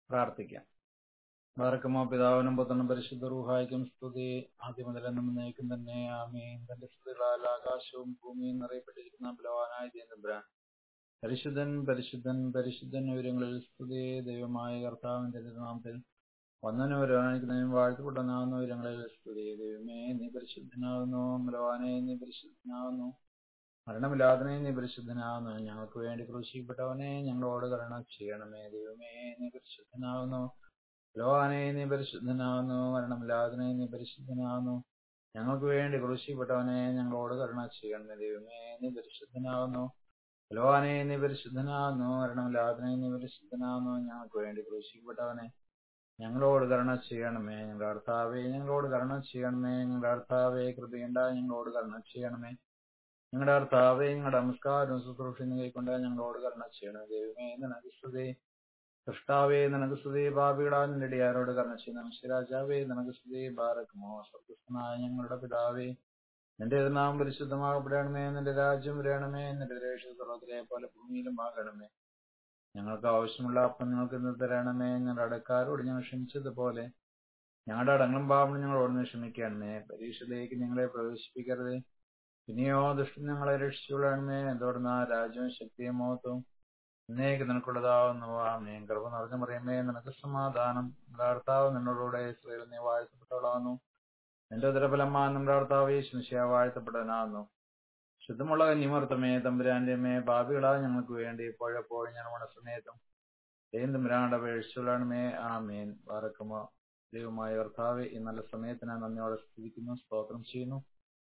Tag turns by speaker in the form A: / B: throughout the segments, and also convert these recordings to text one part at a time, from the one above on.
A: പ്രാർത്ഥിക്കാം ബാറക്കമോ പിതാവിനും പുത്രനും പരിശുദ്ധ റൂഹായിക്കും സ്തുതി ആദ്യം മുതൽ എന്നും നയിക്കും തന്നെ ആമീൻ തന്റെ സ്തുതികളാൽ ആകാശവും ഭൂമിയും നിറയപ്പെട്ടിരിക്കുന്ന ബലവാനായ ദേന്ദ്രാൻ പരിശുദ്ധൻ പരിശുദ്ധൻ പരിശുദ്ധൻ വിവരങ്ങളിൽ സ്തുതി ദൈവമായ കർത്താവിന്റെ നാമത്തിൽ വന്നനും ഒരുവാനിക്കുന്നതിനും വാഴ്ത്തപ്പെട്ടനാകുന്ന വിവരങ്ങളിൽ സ്തുതി ദൈവമേ നീ പരിശുദ്ധനാകുന്നു ബലവാനെ നീ പരിശുദ്ധനാകുന്നു മരണമില്ലാതനെ നീ പരിശുദ്ധനാകുന്നു ഞങ്ങൾക്ക് വേണ്ടി ക്രൂശിക്കപ്പെട്ടവനെ ഞങ്ങളോട് കരുണ ചെയ്യണമേ ദൈവമേ നീ പരിശുദ്ധനാകുന്നു ബലവാനെ നീ പരിശുദ്ധനാകുന്നു മരണമില്ലാതനെ നീ പരിശുദ്ധനാകുന്നു ഞങ്ങൾക്ക് വേണ്ടി ക്രൂശിക്കപ്പെട്ടവനെ ഞങ്ങളോട് കരുണ ചെയ്യണമേ ദൈവമേ നീ പരിശുദ്ധനാകുന്നു ബലവാനെ നീ പരിശുദ്ധനാകുന്നു മരണമില്ലാതനെ നീ പരിശുദ്ധനാകുന്നു ഞങ്ങൾക്ക് വേണ്ടി ക്രൂശിക്കപ്പെട്ടവനെ ഞങ്ങളോട് കരുണ ചെയ്യണമേ ഞങ്ങളുടെ കർത്താവെ ഞങ്ങളോട് കരുണ ചെയ്യണമേ ഞങ്ങളുടെ കർത്താവെ കൃപയുണ്ട ഞങ്ങളോട് കരുണ ചെയ്യണമേ ഞങ്ങളുടെ കർത്താവെ ഞങ്ങളുടെ നമസ്കാരവും ശുശ്രൂഷയും കൈക്കൊണ്ട് ഞങ്ങളോട് കരുണ ചെയ്യണമേ ദൈവമേ നിനക്ക് സ്തുതി സൃഷ്ടാവേ നിനക്ക് സ്തുതി പാപികളാ നിന്റെ ആരോട് കരുണ ചെയ്യുന്ന മനുഷ്യരാജാവേ നിനക്ക് സ്തുതി ഭാരക്കുമോ സ്വർഗസ്ഥനായ ഞങ്ങളുടെ പിതാവേ നിന്റെ നാം പരിശുദ്ധമാകപ്പെടണമേ നിന്റെ രാജ്യം വരണമേ നിന്റെ ദേശത്തിലെ പോലെ ഭൂമിയിലും ആകണമേ ഞങ്ങൾക്ക് ആവശ്യമുള്ള അപ്പം ഞങ്ങൾക്ക് ഇന്ന് തരണമേ ഞങ്ങളുടെ അടക്കാരോട് ഞങ്ങൾ ക്ഷമിച്ചതുപോലെ ഞങ്ങളുടെ അടങ്ങളും പാപം ഞങ്ങളോട് ക്ഷമിക്കണമേ പരീക്ഷയിലേക്ക് ഞങ്ങളെ പ്രവേശിപ്പിക്കരുത് പിന്നെയോ ദുഷ്ടം ഞങ്ങളെ രക്ഷിച്ചുകൊള്ളണമേ തുടർന്ന് രാജ്യവും ശക്തിയും മോഹത്വവും ഇന്നേക്ക് നിനക്കുള്ളതാവുന്നു ആമേൻ കൃപ നിറഞ്ഞു പറയുമേ നിനക്ക് സമാധാനം നമ്മുടെ കർത്താവ് നിന്നോടുകൂടെ സ്ത്രീകൾ നീ വാഴ്ത്തപ്പെട്ടവളാകുന്നു നിന്റെ ഉദരഫലമാ നമ്മുടെ കർത്താവ് യേശുശിയ വാഴ്ത്തപ്പെട്ടവനാകുന്നു ശുദ്ധമുള്ള കന്യമർത്തമേ തമ്പുരാന്റെ മേ പാപികളാ ഞങ്ങൾക്ക് വേണ്ടി ഇപ്പോഴെപ്പോഴും ഞങ്ങളുടെ സമയത്തും ഏം തമ്പുരാണ്ട് അപേക്ഷിച്ചുള്ളണമേ ആമേൻ വാറക്കുമോ ദൈവമായ കർത്താവ് ഈ നല്ല സമയത്തിന് നന്ദിയോടെ സ്തുതിക്കുന്നു സ്തോത്രം ചെയ്യുന്നു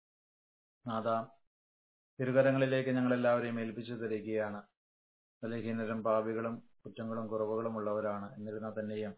A: നാദാ തിരുകരങ്ങളിലേക്ക് ഞങ്ങൾ എല്ലാവരെയും ഏൽപ്പിച്ചു തരികയാണ് ബലഹീനരും പാപികളും കുറ്റങ്ങളും കുറവുകളും ഉള്ളവരാണ് എന്നിരുന്നാൽ തന്നെയും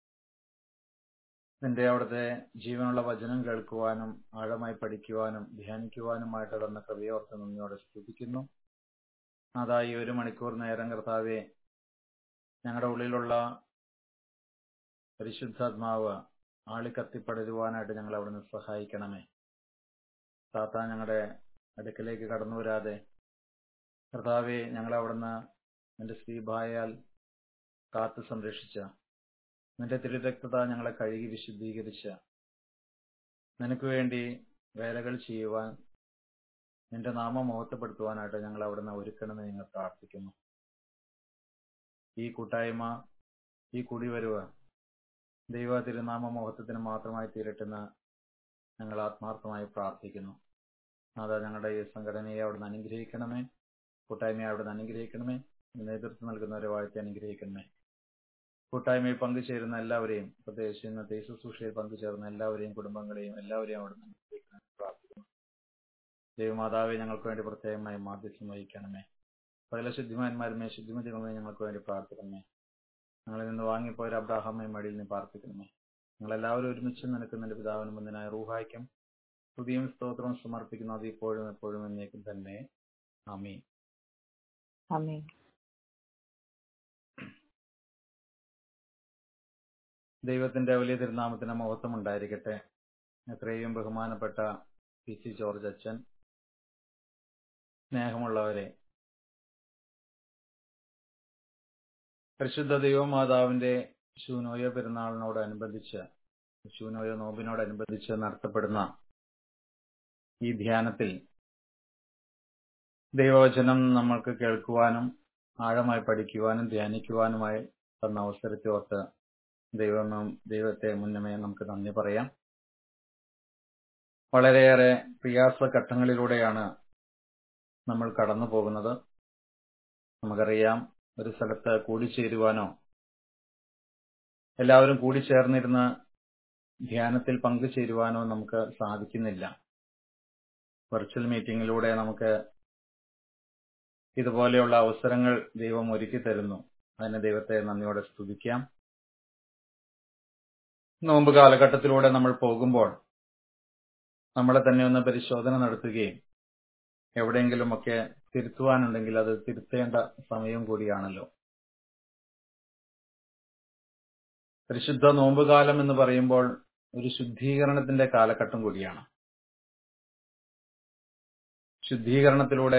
A: നിന്റെ അവിടുത്തെ ജീവനുള്ള വചനം കേൾക്കുവാനും ആഴമായി പഠിക്കുവാനും ധ്യാനിക്കുവാനുമായിട്ട് തന്ന കവിയോർത്ത് നന്ദിയോടെ സ്തുതിക്കുന്നു അതായി ഒരു മണിക്കൂർ നേരം കർത്താവെ ഞങ്ങളുടെ ഉള്ളിലുള്ള പരിശുദ്ധാത്മാവ് ആളിക്കത്തിപ്പടരുവാനായിട്ട് ഞങ്ങൾ അവിടുന്ന് സഹായിക്കണമേ താത്ത ഞങ്ങളുടെ അടുക്കലേക്ക് കടന്നു വരാതെ കർത്താവെ ഞങ്ങൾ അവിടുന്ന് നിന്റെ ശ്രീഭായാൽ കാത്തു സംരക്ഷിച്ച നിന്റെ തിരുരക്തത ഞങ്ങളെ കഴുകി വിശുദ്ധീകരിച്ച നിനക്ക് വേണ്ടി വേലകൾ ചെയ്യുവാൻ നിന്റെ നാമം മഹത്വപ്പെടുത്തുവാനായിട്ട് ഞങ്ങൾ അവിടുന്ന് ഒരുക്കണമെന്ന് ഞങ്ങൾ പ്രാർത്ഥിക്കുന്നു ഈ കൂട്ടായ്മ ഈ കുടിവരവ് ദൈവ തിരുനാമ മഹത്വത്തിന് മാത്രമായി തീരട്ടെന്ന് ഞങ്ങൾ ആത്മാർത്ഥമായി പ്രാർത്ഥിക്കുന്നു അതാ ഞങ്ങളുടെ ഈ സംഘടനയെ അവിടുന്ന് അനുഗ്രഹിക്കണമേ കൂട്ടായ്മയെ അവിടുന്ന് അനുഗ്രഹിക്കണമേ നേതൃത്വം നൽകുന്നവരെ വാഴ്ത്തി അനുഗ്രഹിക്കണമേ കൂട്ടായ്മയിൽ പങ്കുചേരുന്ന എല്ലാവരെയും പ്രത്യേകിച്ച് ഇന്നത്തെ ശുശ്രൂഷയിൽ പങ്കുചേർന്ന എല്ലാവരെയും കുടുംബങ്ങളെയും എല്ലാവരെയും അവിടുന്ന് അനുഗ്രഹിക്കണം പ്രാർത്ഥിക്കുന്നു ദൈവമാതാവെ ഞങ്ങൾക്ക് വേണ്ടി പ്രത്യേകമായി മാധ്യസ്ഥം വഹിക്കണമേ പല ശുദ്ധിമാന്മാരുമേ ശുദ്ധിമതികളുമേ ഞങ്ങൾക്ക് വേണ്ടി പ്രാർത്ഥിക്കണമേ ഞങ്ങളിൽ നിന്ന് വാങ്ങിപ്പോയ അബ്രാഹാമേ മടിയിൽ നിന്ന് പ്രാർത്ഥിക്കണമേ ഞങ്ങളെല്ലാവരും ഒരുമിച്ച് നിനക്ക് നിന്റെ പിതാവിനും മുന്നിനായി റൂഹായിക്കും സ്തുതിയും സ്തോത്രവും സമർപ്പിക്കുന്നു അത് ഇപ്പോഴും എപ്പോഴും എന്നേക്കും തന്നെ ആമീൻ
B: ആമേൻ
A: ദൈവത്തിന്റെ വലിയ തിരുനാമത്തിന് മഹത്വം ഉണ്ടായിരിക്കട്ടെ എത്രയും ബഹുമാനപ്പെട്ട പി സി ജോർജ് അച്ഛൻ സ്നേഹമുള്ളവരെ പരിശുദ്ധ ദൈവമാതാവിന്റെ ശൂനോയ പെരുന്നാളിനോടനുബന്ധിച്ച് ശൂനോയ നോമ്പിനോടനുബന്ധിച്ച് നടത്തപ്പെടുന്ന ഈ ധ്യാനത്തിൽ ദൈവവചനം നമ്മൾക്ക് കേൾക്കുവാനും ആഴമായി പഠിക്കുവാനും ധ്യാനിക്കുവാനുമായി തന്ന അവസരത്തെ ഓർത്ത് ദൈവം ദൈവത്തെ മുന്നമേ നമുക്ക് നന്ദി പറയാം വളരെയേറെ പ്രയാസ ഘട്ടങ്ങളിലൂടെയാണ് നമ്മൾ കടന്നു പോകുന്നത് നമുക്കറിയാം ഒരു സ്ഥലത്ത് കൂടിച്ചേരുവാനോ എല്ലാവരും കൂടിച്ചേർന്നിരുന്ന് ധ്യാനത്തിൽ പങ്കുചേരുവാനോ നമുക്ക് സാധിക്കുന്നില്ല വെർച്വൽ മീറ്റിംഗിലൂടെ നമുക്ക് ഇതുപോലെയുള്ള അവസരങ്ങൾ ദൈവം ഒരുക്കി തരുന്നു അതിന് ദൈവത്തെ നന്ദിയോടെ സ്തുതിക്കാം നോമ്പ് കാലഘട്ടത്തിലൂടെ നമ്മൾ പോകുമ്പോൾ നമ്മളെ തന്നെ ഒന്ന് പരിശോധന നടത്തുകയും എവിടെയെങ്കിലുമൊക്കെ തിരുത്തുവാനുണ്ടെങ്കിൽ അത് തിരുത്തേണ്ട സമയം കൂടിയാണല്ലോ പരിശുദ്ധ നോമ്പുകാലം എന്ന് പറയുമ്പോൾ ഒരു ശുദ്ധീകരണത്തിന്റെ കാലഘട്ടം കൂടിയാണ് ശുദ്ധീകരണത്തിലൂടെ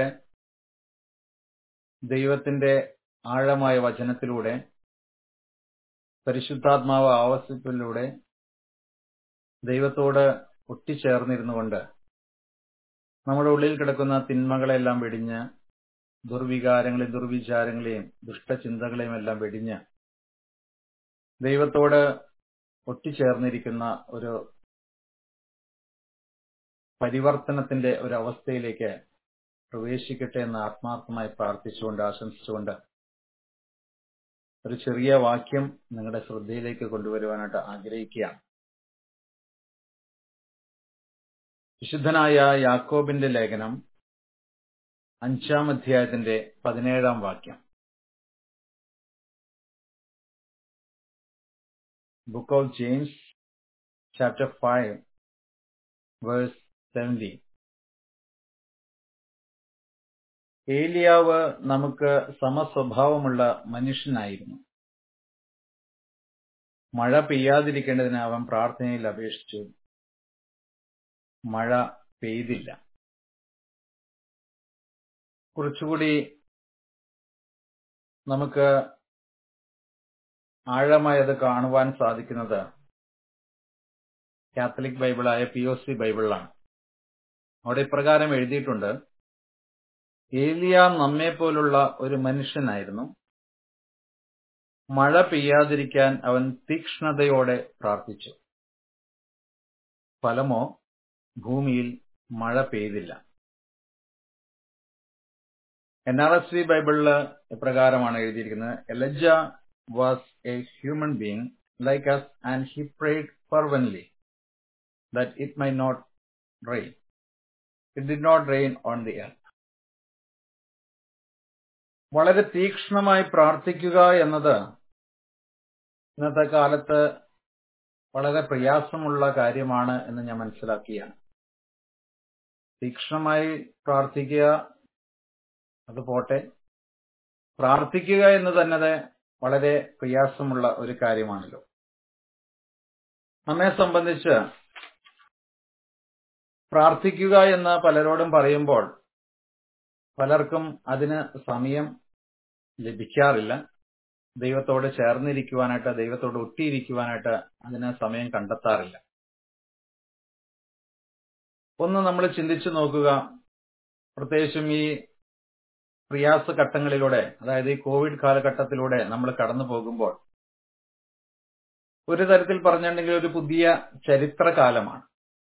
A: ദൈവത്തിന്റെ ആഴമായ വചനത്തിലൂടെ പരിശുദ്ധാത്മാവ് ആവസിപ്പിലൂടെ ദൈവത്തോട് ഒട്ടിച്ചേർന്നിരുന്നു കൊണ്ട് നമ്മുടെ ഉള്ളിൽ കിടക്കുന്ന തിന്മകളെല്ലാം വെടിഞ്ഞ് ദുർവികാരങ്ങളെയും ദുർവിചാരങ്ങളെയും ദുഷ്ടചിന്തകളെയും എല്ലാം വെടിഞ്ഞ് ദൈവത്തോട് ഒട്ടിച്ചേർന്നിരിക്കുന്ന ഒരു പരിവർത്തനത്തിന്റെ ഒരു അവസ്ഥയിലേക്ക് പ്രവേശിക്കട്ടെ എന്ന് ആത്മാർത്ഥമായി പ്രാർത്ഥിച്ചുകൊണ്ട് ആശംസിച്ചുകൊണ്ട് ഒരു ചെറിയ വാക്യം നിങ്ങളുടെ ശ്രദ്ധയിലേക്ക് കൊണ്ടുവരുവാനായിട്ട് ആഗ്രഹിക്കുകയാണ് വിശുദ്ധനായ യാക്കോബിന്റെ ലേഖനം അഞ്ചാം അധ്യായത്തിന്റെ പതിനേഴാം വാക്യം book of James chapter five verse seventy ഏലിയാവ് നമുക്ക് സമസ്വഭാവമുള്ള മനുഷ്യനായിരുന്നു മഴ പെയ്യാതിരിക്കേണ്ടതിന് അവൻ പ്രാർത്ഥനയിൽ അപേക്ഷിച്ചു മഴ പെയ്തില്ല കുറച്ചുകൂടി നമുക്ക് ആഴമായി അത് കാണുവാൻ സാധിക്കുന്നത് കാത്തലിക് ബൈബിളായ പി ഒ സി ബൈബിളിലാണ് അവിടെ ഇപ്രകാരം എഴുതിയിട്ടുണ്ട് ഏലിയ നമ്മെ പോലുള്ള ഒരു മനുഷ്യനായിരുന്നു മഴ പെയ്യാതിരിക്കാൻ അവൻ തീക്ഷ്ണതയോടെ പ്രാർത്ഥിച്ചു ഫലമോ ഭൂമിയിൽ മഴ പെയ്തില്ല എൻ ആർ എസ് വി ബൈബിളില് ഇപ്രകാരമാണ് എഴുതിയിരിക്കുന്നത് Elijah was a human being like us and he prayed fervently that it might not rain it did not rain on the earth വളരെ തീക്ഷ്ണമായി പ്രാർത്ഥിക്കുക എന്നത് ഇന്നത്തെ കാലത്ത് വളരെ പ്രയാസമുള്ള കാര്യമാണ് എന്ന് ഞാൻ മനസ്സിലാക്കിയാണ് തീക്ഷ്ണമായി പ്രാർത്ഥിക്കുക അത് പോട്ടെ പ്രാർത്ഥിക്കുക എന്ന് തന്നെ വളരെ പ്രയാസമുള്ള ഒരു കാര്യമാണല്ലോ നമ്മെ സംബന്ധിച്ച് പ്രാർത്ഥിക്കുക എന്ന് പലരോടും പറയുമ്പോൾ പലർക്കും അതിന് സമയം ലഭിക്കാറില്ല ദൈവത്തോട് ചേർന്നിരിക്കുവാനായിട്ട് ദൈവത്തോട് ഒട്ടിയിരിക്കുവാനായിട്ട് അതിന് സമയം കണ്ടെത്താറില്ല ഒന്ന് നമ്മൾ ചിന്തിച്ചു നോക്കുക പ്രത്യേകിച്ചും ഈ പ്രയാസ ഘട്ടങ്ങളിലൂടെ അതായത് ഈ കോവിഡ് കാലഘട്ടത്തിലൂടെ നമ്മൾ കടന്നു പോകുമ്പോൾ ഒരു തരത്തിൽ പറഞ്ഞിട്ടുണ്ടെങ്കിൽ ഒരു പുതിയ ചരിത്രകാലമാണ്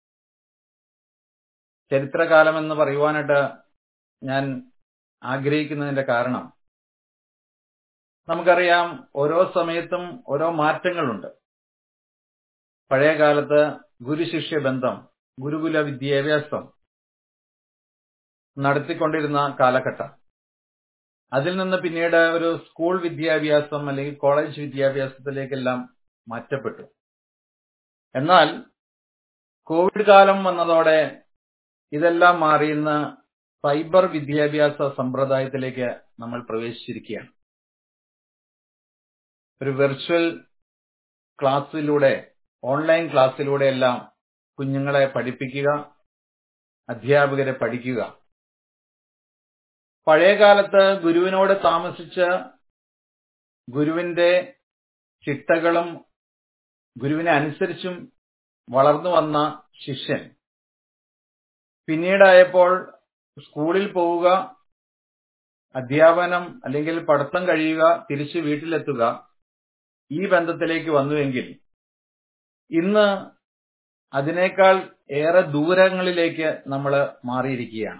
A: ചരിത്രകാലം എന്ന് പറയുവാനായിട്ട് ഞാൻ ആഗ്രഹിക്കുന്നതിന്റെ കാരണം നമുക്കറിയാം ഓരോ സമയത്തും ഓരോ മാറ്റങ്ങളുണ്ട് പഴയ കാലത്ത് ഗുരുശിഷ്യ ബന്ധം ഗുരുകുല വിദ്യാഭ്യാസം നടത്തിക്കൊണ്ടിരുന്ന കാലഘട്ടം അതിൽ നിന്ന് പിന്നീട് ഒരു സ്കൂൾ വിദ്യാഭ്യാസം അല്ലെങ്കിൽ കോളേജ് വിദ്യാഭ്യാസത്തിലേക്കെല്ലാം മാറ്റപ്പെട്ടു എന്നാൽ കോവിഡ് കാലം വന്നതോടെ ഇതെല്ലാം മാറിയുന്ന സൈബർ വിദ്യാഭ്യാസ സമ്പ്രദായത്തിലേക്ക് നമ്മൾ പ്രവേശിച്ചിരിക്കുകയാണ് ഒരു വെർച്വൽ ക്ലാസ്സിലൂടെ ഓൺലൈൻ ക്ലാസ്സിലൂടെ എല്ലാം കുഞ്ഞുങ്ങളെ പഠിപ്പിക്കുക അധ്യാപകരെ പഠിക്കുക പഴയകാലത്ത് ഗുരുവിനോട് താമസിച്ച് ഗുരുവിന്റെ ചിട്ടകളും ഗുരുവിനെ അനുസരിച്ചും വളർന്നു വന്ന ശിഷ്യൻ പിന്നീടായപ്പോൾ സ്കൂളിൽ പോവുക അധ്യാപനം അല്ലെങ്കിൽ പഠിത്തം കഴിയുക തിരിച്ച് വീട്ടിലെത്തുക ഈ ബന്ധത്തിലേക്ക് വന്നുവെങ്കിൽ ഇന്ന് അതിനേക്കാൾ ഏറെ ദൂരങ്ങളിലേക്ക് നമ്മൾ മാറിയിരിക്കുകയാണ്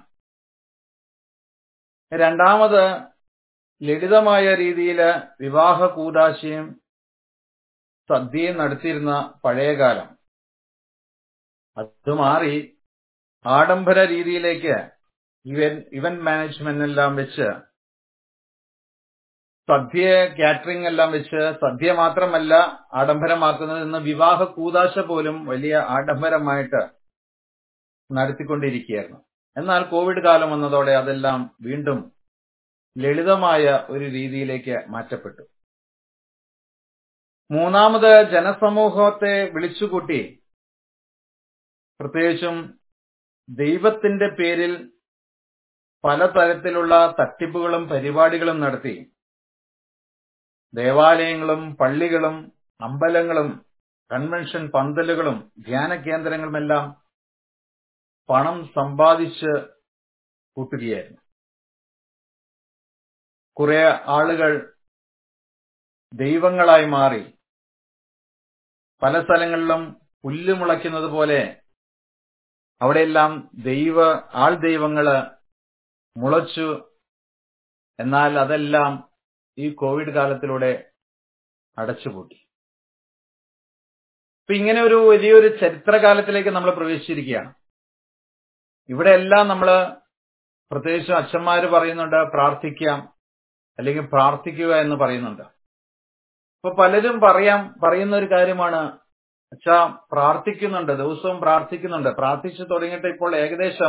A: രണ്ടാമത് ലളിതമായ രീതിയിൽ വിവാഹ കൂതാശയും സദ്യയും നടത്തിയിരുന്ന പഴയകാലം അത് മാറി ആഡംബര രീതിയിലേക്ക് ഇവൻ ഇവന്റ് മാനേജ്മെന്റ് എല്ലാം വെച്ച് സദ്യ കാറ്ററിംഗ് എല്ലാം വെച്ച് സദ്യ മാത്രമല്ല ആഡംബരമാക്കുന്നത് ഇന്ന് വിവാഹ കൂതാശ പോലും വലിയ ആഡംബരമായിട്ട് നടത്തിക്കൊണ്ടിരിക്കുകയായിരുന്നു എന്നാൽ കോവിഡ് കാലം വന്നതോടെ അതെല്ലാം വീണ്ടും ലളിതമായ ഒരു രീതിയിലേക്ക് മാറ്റപ്പെട്ടു മൂന്നാമത് ജനസമൂഹത്തെ വിളിച്ചുകൂട്ടി പ്രത്യേകിച്ചും ദൈവത്തിന്റെ പേരിൽ പലതരത്തിലുള്ള തട്ടിപ്പുകളും പരിപാടികളും നടത്തി ദേവാലയങ്ങളും പള്ളികളും അമ്പലങ്ങളും കൺവെൻഷൻ പന്തലുകളും ധ്യാന കേന്ദ്രങ്ങളുമെല്ലാം പണം സമ്പാദിച്ച് കൂട്ടുകയായിരുന്നു കുറെ ആളുകൾ ദൈവങ്ങളായി മാറി പല സ്ഥലങ്ങളിലും പുല്ല് മുളയ്ക്കുന്നത് പോലെ അവിടെയെല്ലാം ദൈവ ആൾ ദൈവങ്ങള് മുളച്ചു എന്നാൽ അതെല്ലാം ഈ കോവിഡ് കാലത്തിലൂടെ അടച്ചുപൂട്ടി ഇപ്പൊ ഇങ്ങനെ ഒരു വലിയൊരു ചരിത്രകാലത്തിലേക്ക് നമ്മൾ പ്രവേശിച്ചിരിക്കുകയാണ് ഇവിടെ എല്ലാം നമ്മൾ പ്രത്യേകിച്ചും അച്ഛന്മാര് പറയുന്നുണ്ട് പ്രാർത്ഥിക്കാം അല്ലെങ്കിൽ പ്രാർത്ഥിക്കുക എന്ന് പറയുന്നുണ്ട് ഇപ്പൊ പലരും പറയാം പറയുന്ന ഒരു കാര്യമാണ് അച്ഛാ പ്രാർത്ഥിക്കുന്നുണ്ട് ദിവസവും പ്രാർത്ഥിക്കുന്നുണ്ട് പ്രാർത്ഥിച്ചു തുടങ്ങിയിട്ട് ഇപ്പോൾ ഏകദേശം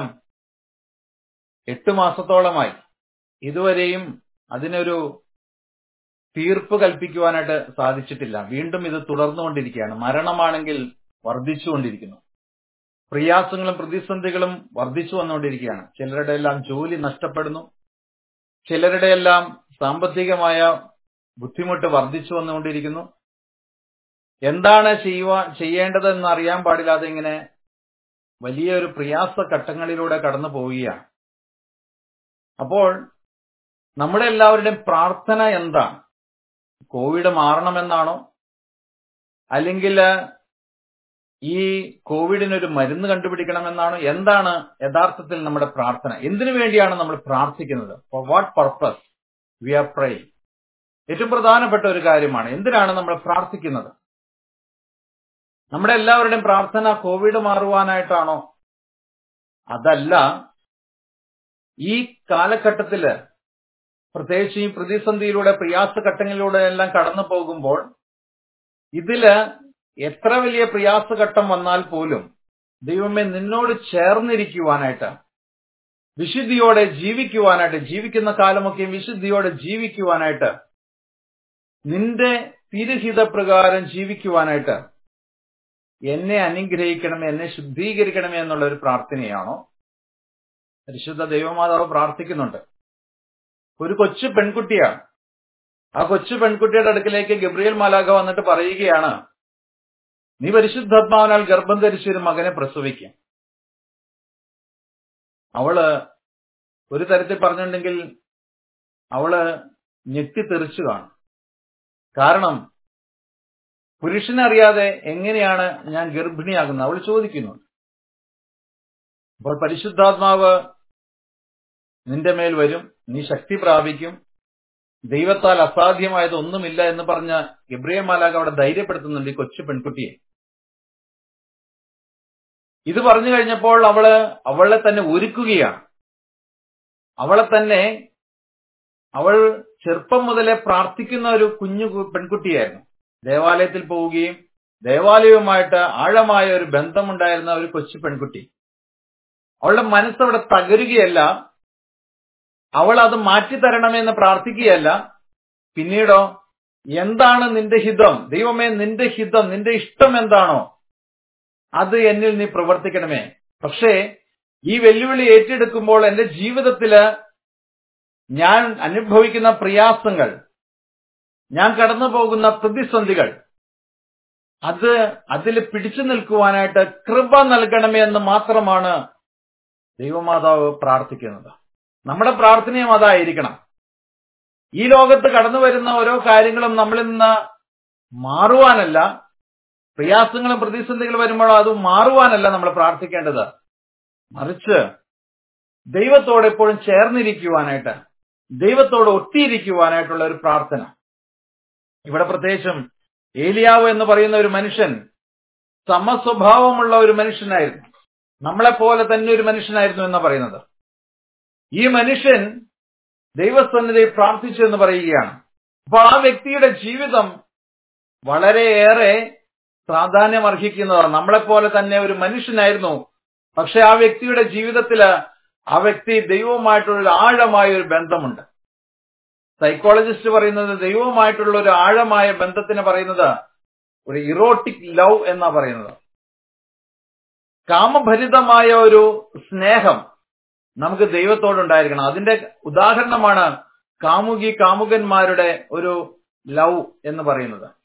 A: എട്ട് മാസത്തോളമായി ഇതുവരെയും അതിനൊരു തീർപ്പ് കൽപ്പിക്കുവാനായിട്ട് സാധിച്ചിട്ടില്ല വീണ്ടും ഇത് തുടർന്നുകൊണ്ടിരിക്കുകയാണ് മരണമാണെങ്കിൽ വർദ്ധിച്ചുകൊണ്ടിരിക്കുന്നു പ്രയാസങ്ങളും പ്രതിസന്ധികളും വർദ്ധിച്ചു വന്നുകൊണ്ടിരിക്കുകയാണ് ചിലരുടെ എല്ലാം ജോലി നഷ്ടപ്പെടുന്നു ചിലരുടെ എല്ലാം സാമ്പത്തികമായ ബുദ്ധിമുട്ട് വർദ്ധിച്ചു വന്നുകൊണ്ടിരിക്കുന്നു എന്താണ് ചെയ്യുവാ ചെയ്യേണ്ടതെന്ന് അറിയാൻ പാടില്ലാതെ ഇങ്ങനെ വലിയൊരു പ്രയാസ ഘട്ടങ്ങളിലൂടെ കടന്നു പോവുകയാണ് അപ്പോൾ നമ്മുടെ എല്ലാവരുടെയും പ്രാർത്ഥന എന്താണ് കോവിഡ് മാറണമെന്നാണോ അല്ലെങ്കിൽ ഈ കോവിഡിനൊരു മരുന്ന് കണ്ടുപിടിക്കണമെന്നാണോ എന്താണ് യഥാർത്ഥത്തിൽ നമ്മുടെ പ്രാർത്ഥന എന്തിനു വേണ്ടിയാണ് നമ്മൾ പ്രാർത്ഥിക്കുന്നത് for what purpose we are pray ഏറ്റവും പ്രധാനപ്പെട്ട ഒരു കാര്യമാണ് എന്തിനാണ് നമ്മൾ പ്രാർത്ഥിക്കുന്നത് നമ്മുടെ എല്ലാവരുടെയും പ്രാർത്ഥന കോവിഡ് മാറുവാനായിട്ടാണോ അതല്ല ഈ കാലഘട്ടത്തില് പ്രത്യേകിച്ച് ഈ പ്രതിസന്ധിയിലൂടെ പ്രയാസഘട്ടങ്ങളിലൂടെ എല്ലാം കടന്നു പോകുമ്പോൾ ഇതില് എത്ര വലിയ പ്രയാസഘട്ടം വന്നാൽ പോലും ദൈവമേ നിന്നോട് ചേർന്നിരിക്കുവാനായിട്ട് വിശുദ്ധിയോടെ ജീവിക്കുവാനായിട്ട് ജീവിക്കുന്ന കാലമൊക്കെ വിശുദ്ധിയോടെ ജീവിക്കുവാനായിട്ട് നിന്റെ തിരുഹിത പ്രകാരം ജീവിക്കുവാനായിട്ട് എന്നെ അനുഗ്രഹിക്കണമേ എന്നെ ശുദ്ധീകരിക്കണമേ എന്നുള്ള ഒരു പ്രാർത്ഥനയാണോ പരിശുദ്ധ ദൈവമാതാവ് പ്രാർത്ഥിക്കുന്നുണ്ട് ഒരു കൊച്ചു പെൺകുട്ടിയാണ് ആ കൊച്ചു പെൺകുട്ടിയുടെ അടുക്കിലേക്ക് ഗബ്രിയേൽ മാലാഖ വന്നിട്ട് പറയുകയാണ് നീ പരിശുദ്ധാത്മാവിനാൽ ഗർഭം ധരിച്ച ഒരു മകനെ പ്രസവിക്കും അവള് ഒരു തരത്തിൽ പറഞ്ഞിട്ടുണ്ടെങ്കിൽ അവള് ഞെട്ടിത്തെറിച്ചു കാണും കാരണം പുരുഷനറിയാതെ എങ്ങനെയാണ് ഞാൻ ഗർഭിണിയാകുന്നത് അവൾ ചോദിക്കുന്നു അപ്പോൾ പരിശുദ്ധാത്മാവ് നിന്റെ മേൽ വരും നീ ശക്തി പ്രാപിക്കും ദൈവത്താൽ അസാധ്യമായത് ഒന്നുമില്ല എന്ന് പറഞ്ഞ ഇബ്രാഹിം മാലാഖ അവിടെ ധൈര്യപ്പെടുത്തുന്നുണ്ട് ഈ കൊച്ചു പെൺകുട്ടിയെ ഇത് പറഞ്ഞു കഴിഞ്ഞപ്പോൾ അവള് അവളെ തന്നെ ഒരുക്കുകയാണ് അവളെ തന്നെ അവൾ ചെറുപ്പം മുതലേ പ്രാർത്ഥിക്കുന്ന ഒരു കുഞ്ഞു പെൺകുട്ടിയായിരുന്നു ദേവാലയത്തിൽ പോവുകയും ദേവാലയവുമായിട്ട് ആഴമായ ഒരു ബന്ധമുണ്ടായിരുന്ന ഒരു കൊച്ചു പെൺകുട്ടി അവളുടെ മനസ്സവിടെ തകരുകയല്ല അവൾ അത് മാറ്റിത്തരണമെന്ന് പ്രാർത്ഥിക്കുകയല്ല പിന്നീടോ എന്താണ് നിന്റെ ഹിതം ദൈവമേ നിന്റെ ഹിതം നിന്റെ ഇഷ്ടം എന്താണോ അത് എന്നിൽ നീ പ്രവർത്തിക്കണമേ പക്ഷേ ഈ വെല്ലുവിളി ഏറ്റെടുക്കുമ്പോൾ എന്റെ ജീവിതത്തില് ഞാൻ അനുഭവിക്കുന്ന പ്രയാസങ്ങൾ ഞാൻ കടന്നു പോകുന്ന പ്രതിസന്ധികൾ അത് അതിൽ പിടിച്ചു നിൽക്കുവാനായിട്ട് കൃപ നൽകണമേ എന്ന് മാത്രമാണ് ദൈവമാതാവ് പ്രാർത്ഥിക്കുന്നത് നമ്മുടെ പ്രാർത്ഥനയും അതായിരിക്കണം ഈ ലോകത്ത് കടന്നു വരുന്ന ഓരോ കാര്യങ്ങളും നമ്മളിൽ നിന്ന് മാറുവാനല്ല പ്രയാസങ്ങളും പ്രതിസന്ധികൾ വരുമ്പോഴോ അത് മാറുവാനല്ല നമ്മൾ പ്രാർത്ഥിക്കേണ്ടത് മറിച്ച് ദൈവത്തോട് എപ്പോഴും ചേർന്നിരിക്കുവാനായിട്ട് ദൈവത്തോട് ഒട്ടിയിരിക്കുവാനായിട്ടുള്ള ഒരു പ്രാർത്ഥന ഇവിടെ പ്രത്യേകിച്ചും ഏലിയാവ് എന്ന് പറയുന്ന ഒരു മനുഷ്യൻ സമസ്വഭാവമുള്ള ഒരു മനുഷ്യനായിരുന്നു നമ്മളെപ്പോലെ തന്നെ ഒരു മനുഷ്യനായിരുന്നു എന്ന് പറയുന്നത് ഈ മനുഷ്യൻ ദൈവസന്നിധി പ്രാർത്ഥിച്ചു എന്ന് പറയുകയാണ് അപ്പോൾ ആ വ്യക്തിയുടെ ജീവിതം വളരെയേറെ പ്രാധാന്യം അർഹിക്കുന്നതാണ് നമ്മളെപ്പോലെ തന്നെ ഒരു മനുഷ്യനായിരുന്നു പക്ഷെ ആ വ്യക്തിയുടെ ജീവിതത്തില് ആ വ്യക്തി ദൈവവുമായിട്ടുള്ള ഒരു ആഴമായ ഒരു ബന്ധമുണ്ട് സൈക്കോളജിസ്റ്റ് പറയുന്നത് ദൈവവുമായിട്ടുള്ള ഒരു ആഴമായ ബന്ധത്തിന് പറയുന്നത് ഒരു ഇറോട്ടിക് ലവ് എന്നാ പറയുന്നത് കാമഭരിതമായ ഒരു സ്നേഹം നമുക്ക് ദൈവത്തോടുണ്ടായിരിക്കണം അതിന്റെ ഉദാഹരണമാണ് കാമുകി കാമുകന്മാരുടെ ഒരു ലവ് എന്ന് പറയുന്നത്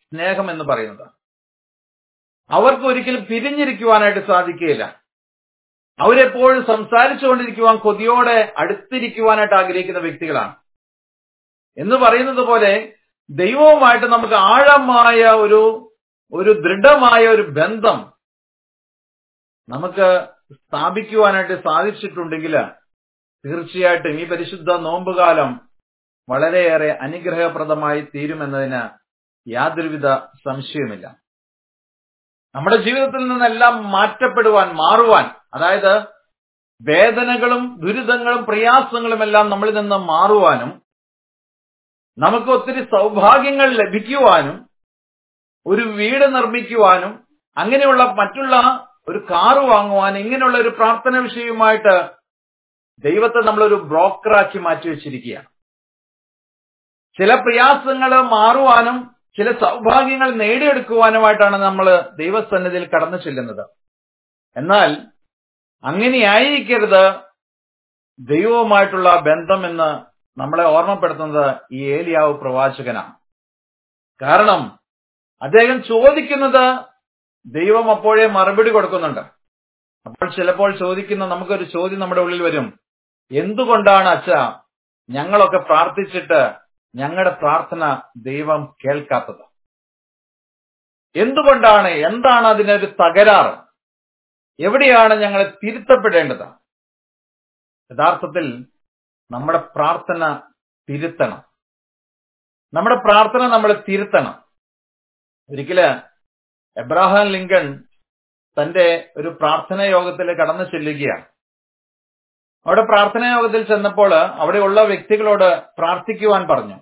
A: സ്നേഹം എന്ന് പറയുന്നത് അവർക്ക് ഒരിക്കലും പിരിഞ്ഞിരിക്കുവാനായിട്ട് സാധിക്കുകയില്ല അവരെപ്പോഴും സംസാരിച്ചുകൊണ്ടിരിക്കുവാൻ കൊതിയോടെ അടുത്തിരിക്കുവാനായിട്ട് ആഗ്രഹിക്കുന്ന വ്യക്തികളാണ് എന്ന് പറയുന്നത് പോലെ ദൈവവുമായിട്ട് നമുക്ക് ആഴമായ ഒരു ഒരു ദൃഢമായ ഒരു ബന്ധം നമുക്ക് സ്ഥാപിക്കുവാനായിട്ട് സാധിച്ചിട്ടുണ്ടെങ്കിൽ തീർച്ചയായിട്ടും ഈ പരിശുദ്ധ നോമ്പുകാലം വളരെയേറെ അനുഗ്രഹപ്രദമായി തീരുമെന്നതിന് യാതൊരുവിധ സംശയവുമില്ല നമ്മുടെ ജീവിതത്തിൽ നിന്നെല്ലാം മാറ്റപ്പെടുവാൻ മാറുവാൻ അതായത് വേദനകളും ദുരിതങ്ങളും പ്രയാസങ്ങളും എല്ലാം നമ്മളിൽ നിന്ന് മാറുവാനും നമുക്ക് ഒത്തിരി സൗഭാഗ്യങ്ങൾ ലഭിക്കുവാനും ഒരു വീട് നിർമ്മിക്കുവാനും അങ്ങനെയുള്ള മറ്റുള്ള ഒരു കാറ് വാങ്ങുവാൻ ഇങ്ങനെയുള്ള ഒരു പ്രാർത്ഥന വിഷയവുമായിട്ട് ദൈവത്തെ നമ്മളൊരു ബ്രോക്കറാക്കി മാറ്റി വെച്ചിരിക്കുകയാണ് ചില പ്രയാസങ്ങൾ മാറുവാനും ചില സൗഭാഗ്യങ്ങൾ നേടിയെടുക്കുവാനുമായിട്ടാണ് നമ്മൾ ദൈവസന്നിധിയിൽ കടന്നു ചെല്ലുന്നത് എന്നാൽ അങ്ങനെയായിരിക്കരുത് ദൈവവുമായിട്ടുള്ള ബന്ധം എന്ന് നമ്മളെ ഓർമ്മപ്പെടുത്തുന്നത് ഈ ഏലിയാവ് പ്രവാചകനാണ് കാരണം അദ്ദേഹം ചോദിക്കുന്നത് ദൈവം അപ്പോഴേ മറുപടി കൊടുക്കുന്നുണ്ട് അപ്പോൾ ചിലപ്പോൾ ചോദിക്കുന്ന നമുക്കൊരു ചോദ്യം നമ്മുടെ ഉള്ളിൽ വരും എന്തുകൊണ്ടാണ് അച്ഛ ഞങ്ങളൊക്കെ പ്രാർത്ഥിച്ചിട്ട് ഞങ്ങളുടെ പ്രാർത്ഥന ദൈവം കേൾക്കാത്തത് എന്തുകൊണ്ടാണ് എന്താണ് അതിനൊരു തകരാറ് എവിടെയാണ് ഞങ്ങൾ തിരുത്തപ്പെടേണ്ടത് യഥാർത്ഥത്തിൽ നമ്മുടെ പ്രാർത്ഥന തിരുത്തണം നമ്മുടെ പ്രാർത്ഥന നമ്മൾ തിരുത്തണം ഒരിക്കല് എബ്രാഹാം ലിങ്കൺ തന്റെ ഒരു പ്രാർത്ഥനാ യോഗത്തിൽ കടന്നു ചെല്ലുകയാണ് അവിടെ പ്രാർത്ഥനാ യോഗത്തിൽ ചെന്നപ്പോൾ അവിടെയുള്ള വ്യക്തികളോട് പ്രാർത്ഥിക്കുവാൻ പറഞ്ഞു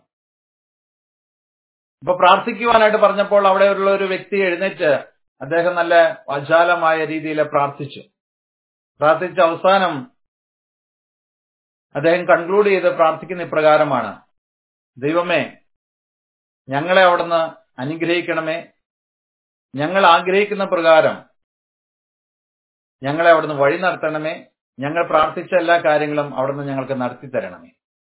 A: അപ്പൊ പ്രാർത്ഥിക്കുവാനായിട്ട് പറഞ്ഞപ്പോൾ അവിടെയുള്ള ഒരു വ്യക്തി എഴുന്നേറ്റ് അദ്ദേഹം നല്ല വാചാലമായ രീതിയിൽ പ്രാർത്ഥിച്ചു പ്രാർത്ഥിച്ച അവസാനം അദ്ദേഹം കൺക്ലൂഡ് ചെയ്ത് പ്രാർത്ഥിക്കുന്ന ഇപ്രകാരമാണ് ദൈവമേ ഞങ്ങളെ അവിടുന്ന് അനുഗ്രഹിക്കണമേ ഞങ്ങൾ ആഗ്രഹിക്കുന്ന പ്രകാരം ഞങ്ങളെ അവിടുന്ന് വഴി നടത്തണമേ ഞങ്ങൾ പ്രാർത്ഥിച്ച എല്ലാ കാര്യങ്ങളും അവിടുന്ന് ഞങ്ങൾക്ക് നടത്തി തരണമേ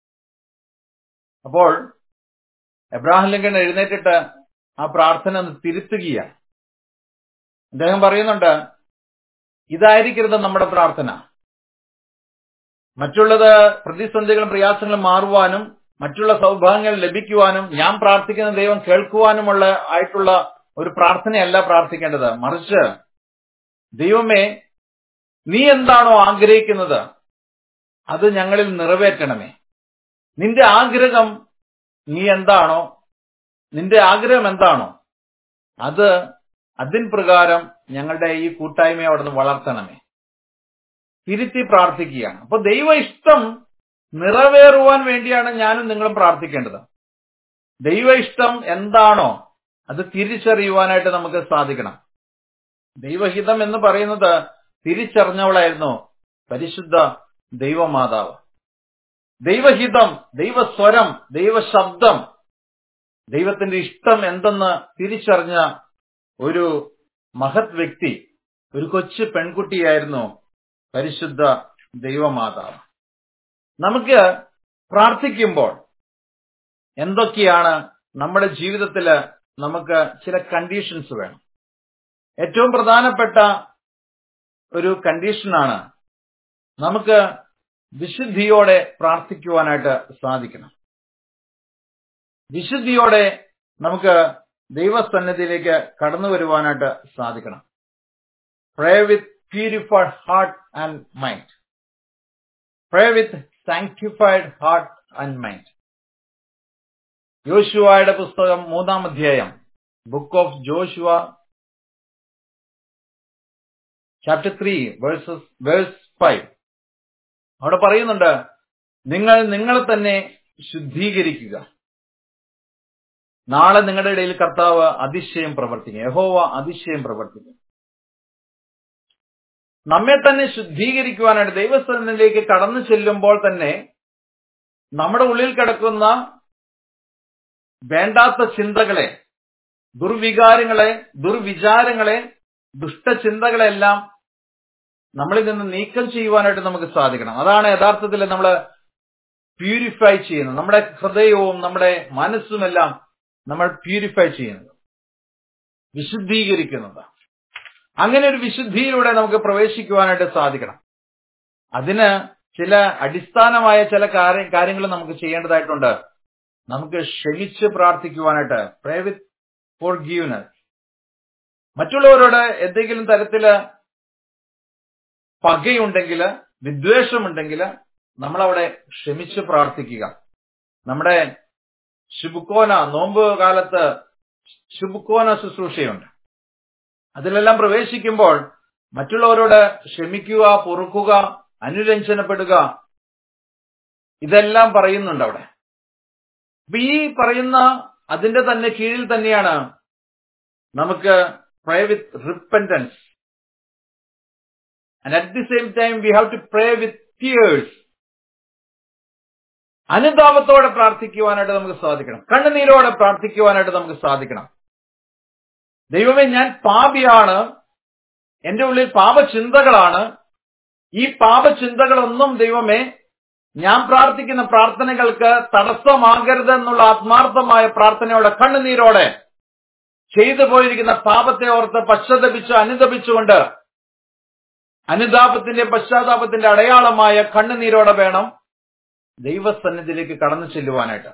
A: അപ്പോൾ എബ്രാഹിം ലിങ്കൺ എഴുന്നേറ്റിട്ട് ആ പ്രാർത്ഥന ഒന്ന് തിരുത്തുകയാണ് അദ്ദേഹം പറയുന്നുണ്ട് ഇതായിരിക്കരുത് നമ്മുടെ പ്രാർത്ഥന മറ്റുള്ളത് പ്രതിസന്ധികളും പ്രയാസങ്ങളും മാറുവാനും മറ്റുള്ള സൗഭാഗ്യങ്ങൾ ലഭിക്കുവാനും ഞാൻ പ്രാർത്ഥിക്കുന്ന ദൈവം കേൾക്കുവാനുമുള്ള ആയിട്ടുള്ള ഒരു പ്രാർത്ഥനയല്ല പ്രാർത്ഥിക്കേണ്ടത് മറിച്ച് ദൈവമേ നീ എന്താണോ ആഗ്രഹിക്കുന്നത് അത് ഞങ്ങളിൽ നിറവേറ്റണമേ നിന്റെ ആഗ്രഹം നീ എന്താണോ നിന്റെ ആഗ്രഹം എന്താണോ അത് അതിൻ പ്രകാരം ഞങ്ങളുടെ ഈ കൂട്ടായ്മയെ അവിടുന്ന് വളർത്തണമേ തിരുത്തി പ്രാർത്ഥിക്കുകയാണ് അപ്പൊ ദൈവ ഇഷ്ടം നിറവേറുവാൻ വേണ്ടിയാണ് ഞാനും നിങ്ങളും പ്രാർത്ഥിക്കേണ്ടത് ദൈവ ഇഷ്ടം എന്താണോ അത് തിരിച്ചറിയുവാനായിട്ട് നമുക്ക് സാധിക്കണം ദൈവഹിതം എന്ന് പറയുന്നത് തിരിച്ചറിഞ്ഞവളായിരുന്നു പരിശുദ്ധ ദൈവമാതാവ് ദൈവഹിതം ദൈവസ്വരം ദൈവശബ്ദം ദൈവത്തിന്റെ ഇഷ്ടം എന്തെന്ന് തിരിച്ചറിഞ്ഞ ഒരു മഹത് വ്യക്തി ഒരു കൊച്ചു പെൺകുട്ടിയായിരുന്നു പരിശുദ്ധ ദൈവമാതാവ് നമുക്ക് പ്രാർത്ഥിക്കുമ്പോൾ എന്തൊക്കെയാണ് നമ്മുടെ ജീവിതത്തിൽ നമുക്ക് ചില കണ്ടീഷൻസ് വേണം ഏറ്റവും പ്രധാനപ്പെട്ട ഒരു കണ്ടീഷനാണ് നമുക്ക് വിശുദ്ധിയോടെ പ്രാർത്ഥിക്കുവാനായിട്ട് സാധിക്കണം വിശുദ്ധിയോടെ നമുക്ക് ദൈവസന്നിധിയിലേക്ക് കടന്നു വരുവാനായിട്ട് സാധിക്കണം pray with purified heart and mind pray with sanctified heart and mind യോശുവയുടെ പുസ്തകം മൂന്നാം അധ്യായം book of Joshua chapter three verses verse five അവിടെ പറയുന്നുണ്ട് നിങ്ങൾ നിങ്ങളെ തന്നെ ശുദ്ധീകരിക്കുക നാളെ നിങ്ങളുടെ ഇടയിൽ കർത്താവ് അതിശയം പ്രവർത്തിക്കും യഹോവ അതിശയം പ്രവർത്തിക്കും നമ്മെ തന്നെ ശുദ്ധീകരിക്കുവാനായിട്ട് ദൈവസ്ഥാനത്തിലേക്ക് കടന്നു ചെല്ലുമ്പോൾ തന്നെ നമ്മുടെ ഉള്ളിൽ കിടക്കുന്ന വേണ്ടാത്ത ചിന്തകളെ ദുർവികാരങ്ങളെ ദുർവിചാരങ്ങളെ ദുഷ്ടചിന്തകളെല്ലാം നമ്മളിൽ നിന്ന് നീക്കം ചെയ്യുവാനായിട്ട് നമുക്ക് സാധിക്കണം അതാണ് യഥാർത്ഥത്തിൽ നമ്മൾ പ്യൂരിഫൈ ചെയ്യുന്നത് നമ്മുടെ ഹൃദയവും നമ്മുടെ മനസ്സുമെല്ലാം നമ്മൾ പ്യൂരിഫൈ ചെയ്യുന്നത് വിശുദ്ധീകരിക്കുന്നത് അങ്ങനെ ഒരു വിശുദ്ധിയിലൂടെ നമുക്ക് പ്രവേശിക്കുവാനായിട്ട് സാധിക്കണം അതിന് ചില അടിസ്ഥാനമായ ചില കാര്യ കാര്യങ്ങൾ നമുക്ക് ചെയ്യേണ്ടതായിട്ടുണ്ട് നമുക്ക് ക്ഷമിച്ച് പ്രാർത്ഥിക്കുവാനായിട്ട് പ്രേ വിത്ത് ഫോർ ഗീവ്നെസ് മറ്റുള്ളവരോട് എന്തെങ്കിലും തരത്തില് പകയുണ്ടെങ്കിൽ വിദ്വേഷമുണ്ടെങ്കിൽ നമ്മളവിടെ ക്ഷമിച്ച് പ്രാർത്ഥിക്കുക നമ്മുടെ ശുഭുക്കോന നോമ്പ് കാലത്ത് ശുഭുക്കോന ശുശ്രൂഷയുണ്ട് അതിലെല്ലാം പ്രവേശിക്കുമ്പോൾ മറ്റുള്ളവരോട് ക്ഷമിക്കുക പൊറുക്കുക അനുരഞ്ജനപ്പെടുക ഇതെല്ലാം പറയുന്നുണ്ട് അവിടെ അപ്പൊ ഈ പറയുന്ന അതിന്റെ തന്നെ കീഴിൽ തന്നെയാണ് നമുക്ക് pray with repentance and at the same time we have to pray with tears അനുതാപത്തോടെ പ്രാർത്ഥിക്കുവാനായിട്ട് നമുക്ക് സാധിക്കണം കണ്ണുനീരോടെ പ്രാർത്ഥിക്കുവാനായിട്ട് നമുക്ക് സാധിക്കണം ദൈവമേ ഞാൻ പാപിയാണ് എന്റെ ഉള്ളിൽ പാപചിന്തകളാണ് ഈ പാപചിന്തകളൊന്നും ദൈവമേ ഞാൻ പ്രാർത്ഥിക്കുന്ന പ്രാർത്ഥനകൾക്ക് തടസ്സമാകരുത് എന്നുള്ള ആത്മാർത്ഥമായ പ്രാർത്ഥനയോടെ കണ്ണുനീരോടെ ചെയ്തു പോയിരിക്കുന്ന പാപത്തെ ഓർത്ത് പശ്ചാത്തപിച്ച് അനുതപിച്ചുകൊണ്ട് അനുതാപത്തിന്റെ പശ്ചാത്താപത്തിന്റെ അടയാളമായ കണ്ണുനീരോടെ വേണം ദൈവസന്നിധിയിലേക്ക് കടന്നു ചെല്ലുവാനായിട്ട്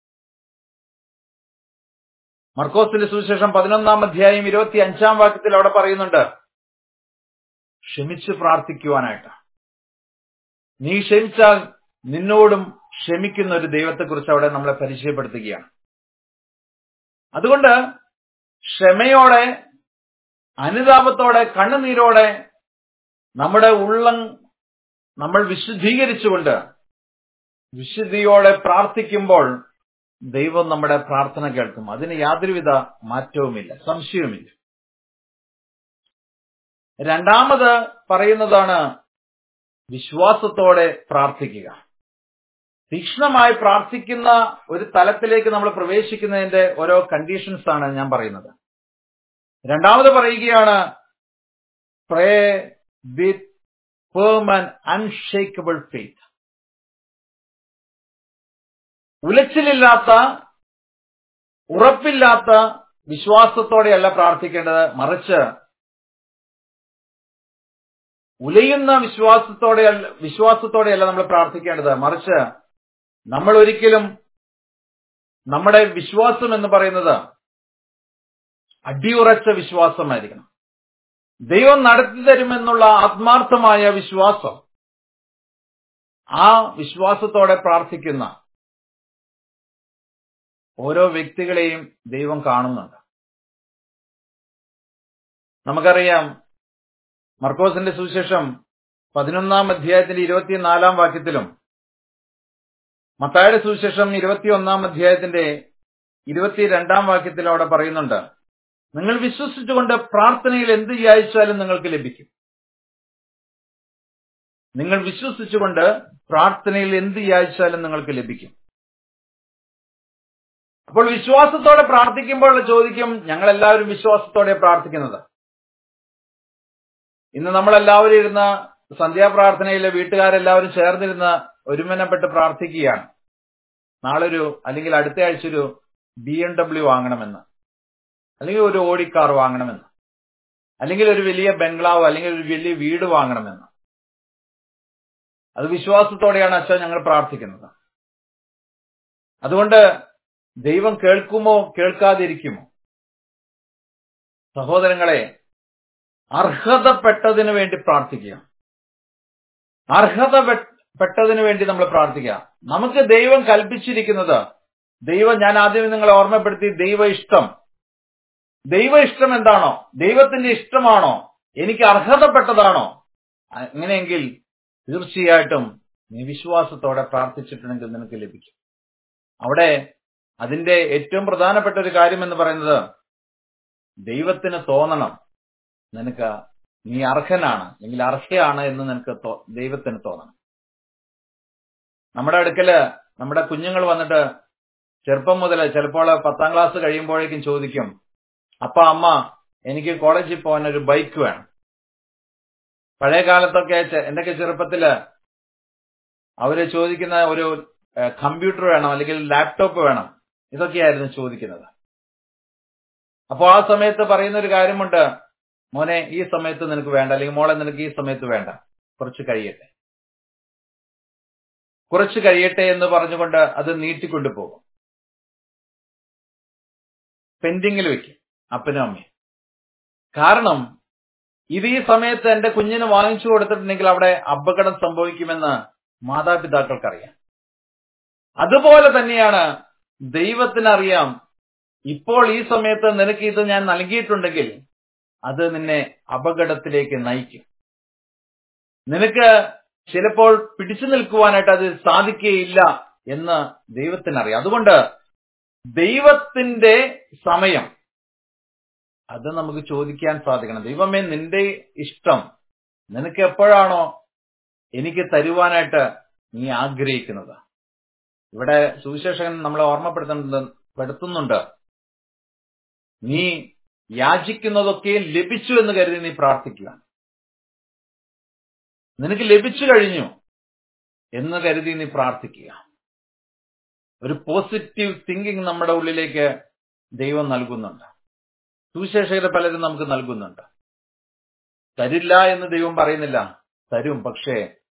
A: മർക്കോസിന്റെ സുവിശേഷം പതിനൊന്നാം അധ്യായം ഇരുപത്തി അഞ്ചാം വാക്യത്തിൽ അവിടെ പറയുന്നുണ്ട് ക്ഷമിച്ച് പ്രാർത്ഥിക്കുവാനായിട്ട് നീ ക്ഷമിച്ചാൽ നിന്നോടും ക്ഷമിക്കുന്ന ഒരു ദൈവത്തെക്കുറിച്ച് അവിടെ നമ്മളെ പരിചയപ്പെടുത്തുകയാണ് അതുകൊണ്ട് ക്ഷമയോടെ അനുതാപത്തോടെ കണ്ണുനീരോടെ നമ്മുടെ ഉള്ളം നമ്മൾ വിശുദ്ധീകരിച്ചുകൊണ്ട് വിശുദ്ധിയോടെ പ്രാർത്ഥിക്കുമ്പോൾ ദൈവം നമ്മുടെ പ്രാർത്ഥന കേൾക്കും അതിന് യാതൊരുവിധ മാറ്റവുമില്ല സംശയവുമില്ല രണ്ടാമത് പറയുന്നതാണ് വിശ്വാസത്തോടെ പ്രാർത്ഥിക്കുക തീക്ഷ്ണമായി പ്രാർത്ഥിക്കുന്ന ഒരു തലത്തിലേക്ക് നമ്മൾ പ്രവേശിക്കുന്നതിന്റെ ഓരോ കണ്ടീഷൻസ് ആണ് ഞാൻ പറയുന്നത് രണ്ടാമത് പറയുകയാണ് pray with firm and unshakable faith ഉലച്ചിലില്ലാത്ത ഉറപ്പില്ലാത്ത വിശ്വാസത്തോടെയല്ല പ്രാർത്ഥിക്കേണ്ടത് മറിച്ച് ഉലയുന്ന വിശ്വാസത്തോടെ വിശ്വാസത്തോടെയല്ല നമ്മൾ പ്രാർത്ഥിക്കേണ്ടത് മറിച്ച് നമ്മൾ ഒരിക്കലും നമ്മുടെ വിശ്വാസം എന്ന് പറയുന്നത് അടിയുറച്ച വിശ്വാസമായിരിക്കണം ദൈവം നടത്തി തരുമെന്നുള്ള ആത്മാർത്ഥമായ വിശ്വാസം ആ വിശ്വാസത്തോടെ പ്രാർത്ഥിക്കുന്ന ഓരോ വ്യക്തികളെയും ദൈവം കാണുന്നുണ്ട് നമുക്കറിയാം മർക്കോസിന്റെ സുവിശേഷം പതിനൊന്നാം അധ്യായത്തിന്റെ ഇരുപത്തിനാലാം വാക്യത്തിലും മത്തായുടെ സുവിശേഷം ഇരുപത്തിയൊന്നാം അധ്യായത്തിന്റെ ഇരുപത്തിരണ്ടാം വാക്യത്തിലും അവിടെ പറയുന്നുണ്ട് നിങ്ങൾ വിശ്വസിച്ചുകൊണ്ട് പ്രാർത്ഥനയിൽ എന്ത് യാചിച്ചാലും നിങ്ങൾക്ക് ലഭിക്കും നിങ്ങൾ വിശ്വസിച്ചുകൊണ്ട് പ്രാർത്ഥനയിൽ എന്ത് യാചിച്ചാലും നിങ്ങൾക്ക് ലഭിക്കും അപ്പോൾ വിശ്വാസത്തോടെ പ്രാർത്ഥിക്കുമ്പോൾ ചോദിക്കും ഞങ്ങൾ എല്ലാവരും വിശ്വാസത്തോടെ പ്രാർത്ഥിക്കുന്നത് ഇന്ന് നമ്മളെല്ലാവരും ഇരുന്ന സന്ധ്യാപ്രാർത്ഥനയിലെ വീട്ടുകാരെല്ലാവരും ചേർന്നിരുന്ന് ഒരുമനപ്പെട്ട് പ്രാർത്ഥിക്കുകയാണ് നാളൊരു അല്ലെങ്കിൽ അടുത്ത ആഴ്ച ഒരു ബി എം ഡബ്ല്യു വാങ്ങണമെന്ന് അല്ലെങ്കിൽ ഒരു ഓടിക്കാർ വാങ്ങണമെന്ന് അല്ലെങ്കിൽ ഒരു വലിയ ബംഗ്ലാവ് അല്ലെങ്കിൽ ഒരു വലിയ വീട് വാങ്ങണമെന്ന് അത് വിശ്വാസത്തോടെയാണ് അച്ഛൻ ഞങ്ങൾ പ്രാർത്ഥിക്കുന്നത് അതുകൊണ്ട് ദൈവം കേൾക്കുമോ കേൾക്കാതിരിക്കുമോ സഹോദരങ്ങളെ അർഹതപ്പെട്ടതിന് വേണ്ടി പ്രാർത്ഥിക്കുക അർഹതപ്പെട്ടതിന് വേണ്ടി നമ്മൾ പ്രാർത്ഥിക്കുക നമുക്ക് ദൈവം കൽപ്പിച്ചിരിക്കുന്നത് ദൈവം ഞാൻ ആദ്യം നിങ്ങളെ ഓർമ്മപ്പെടുത്തി ദൈവ ഇഷ്ടം ദൈവ ഇഷ്ടം എന്താണോ ദൈവത്തിന്റെ ഇഷ്ടമാണോ എനിക്ക് അർഹതപ്പെട്ടതാണോ അങ്ങനെയെങ്കിൽ തീർച്ചയായിട്ടും നീ വിശ്വാസത്തോടെ പ്രാർത്ഥിച്ചിട്ടുണ്ടെങ്കിൽ നിനക്ക് ലഭിക്കും അവിടെ അതിന്റെ ഏറ്റവും പ്രധാനപ്പെട്ട ഒരു കാര്യം എന്ന് പറയുന്നത് ദൈവത്തിന് തോന്നണം നിനക്ക് നീ അർഹനാണ് അല്ലെങ്കിൽ അർഹയാണ് എന്ന് നിനക്ക് ദൈവത്തിന് തോന്നണം നമ്മുടെ അടുക്കല് നമ്മുടെ കുഞ്ഞുങ്ങൾ വന്നിട്ട് ചെറുപ്പം മുതൽ ചിലപ്പോൾ പത്താം ക്ലാസ് കഴിയുമ്പോഴേക്കും ചോദിക്കും അപ്പ അമ്മ എനിക്ക് കോളേജിൽ പോകാൻ ഒരു ബൈക്ക് വേണം പഴയ കാലത്തൊക്കെ എന്റെയൊക്കെ ചെറുപ്പത്തില് അവര് ചോദിക്കുന്ന ഒരു കമ്പ്യൂട്ടർ വേണം അല്ലെങ്കിൽ ലാപ്ടോപ്പ് വേണം ഇതൊക്കെയായിരുന്നു ചോദിക്കുന്നത് അപ്പോൾ ആ സമയത്ത് പറയുന്ന ഒരു കാര്യമുണ്ട് മോനെ ഈ സമയത്ത് നിനക്ക് വേണ്ട അല്ലെങ്കിൽ മോളെ നിനക്ക് ഈ സമയത്ത് വേണ്ട കുറച്ച് കഴിയട്ടെ കുറച്ച് കഴിയട്ടെ എന്ന് പറഞ്ഞുകൊണ്ട് അത് നീട്ടിക്കൊണ്ടു പോകും പെൻഡിങ്ങിൽ വെക്കും അപ്പനും അമ്മയും കാരണം ഇത് ഈ സമയത്ത് എന്റെ കുഞ്ഞിന് വാങ്ങിച്ചു കൊടുത്തിട്ടുണ്ടെങ്കിൽ അവിടെ അപകടം സംഭവിക്കുമെന്ന് മാതാപിതാക്കൾക്കറിയാം അതുപോലെ തന്നെയാണ് ദൈവത്തിനറിയാം ഇപ്പോൾ ഈ സമയത്ത് നിനക്ക് ഇത് ഞാൻ നൽകിയിട്ടുണ്ടെങ്കിൽ അത് നിന്നെ അപകടത്തിലേക്ക് നയിക്കും നിനക്ക് ചിലപ്പോൾ പിടിച്ചു നിൽക്കുവാനായിട്ട് അത് സാധിക്കുകയില്ല എന്ന് ദൈവത്തിനറിയാം അതുകൊണ്ട് ദൈവത്തിന്റെ സമയം അത് നമുക്ക് ചോദിക്കാൻ സാധിക്കണം ദൈവമേ നിന്റെ ഇഷ്ടം നിനക്ക് എപ്പോഴാണോ എനിക്ക് തരുവാനായിട്ട് നീ ആഗ്രഹിക്കുന്നത് ഇവിടെ സുവിശേഷകൻ നമ്മളെ ഓർമ്മപ്പെടുത്തുന്നുണ്ട് പെടുത്തുന്നുണ്ട് നീ യാചിക്കുന്നതൊക്കെ ലഭിച്ചു എന്ന് കരുതി നീ പ്രാർത്ഥിക്കുക നിനക്ക് ലഭിച്ചു കഴിഞ്ഞു എന്ന് കരുതി നീ പ്രാർത്ഥിക്കുക ഒരു പോസിറ്റീവ് തിങ്കിങ് നമ്മുടെ ഉള്ളിലേക്ക് ദൈവം നൽകുന്നുണ്ട് സുവിശേഷകരെ പലരും നമുക്ക് നൽകുന്നുണ്ട് തരില്ല എന്ന് ദൈവം പറയുന്നില്ല തരും പക്ഷേ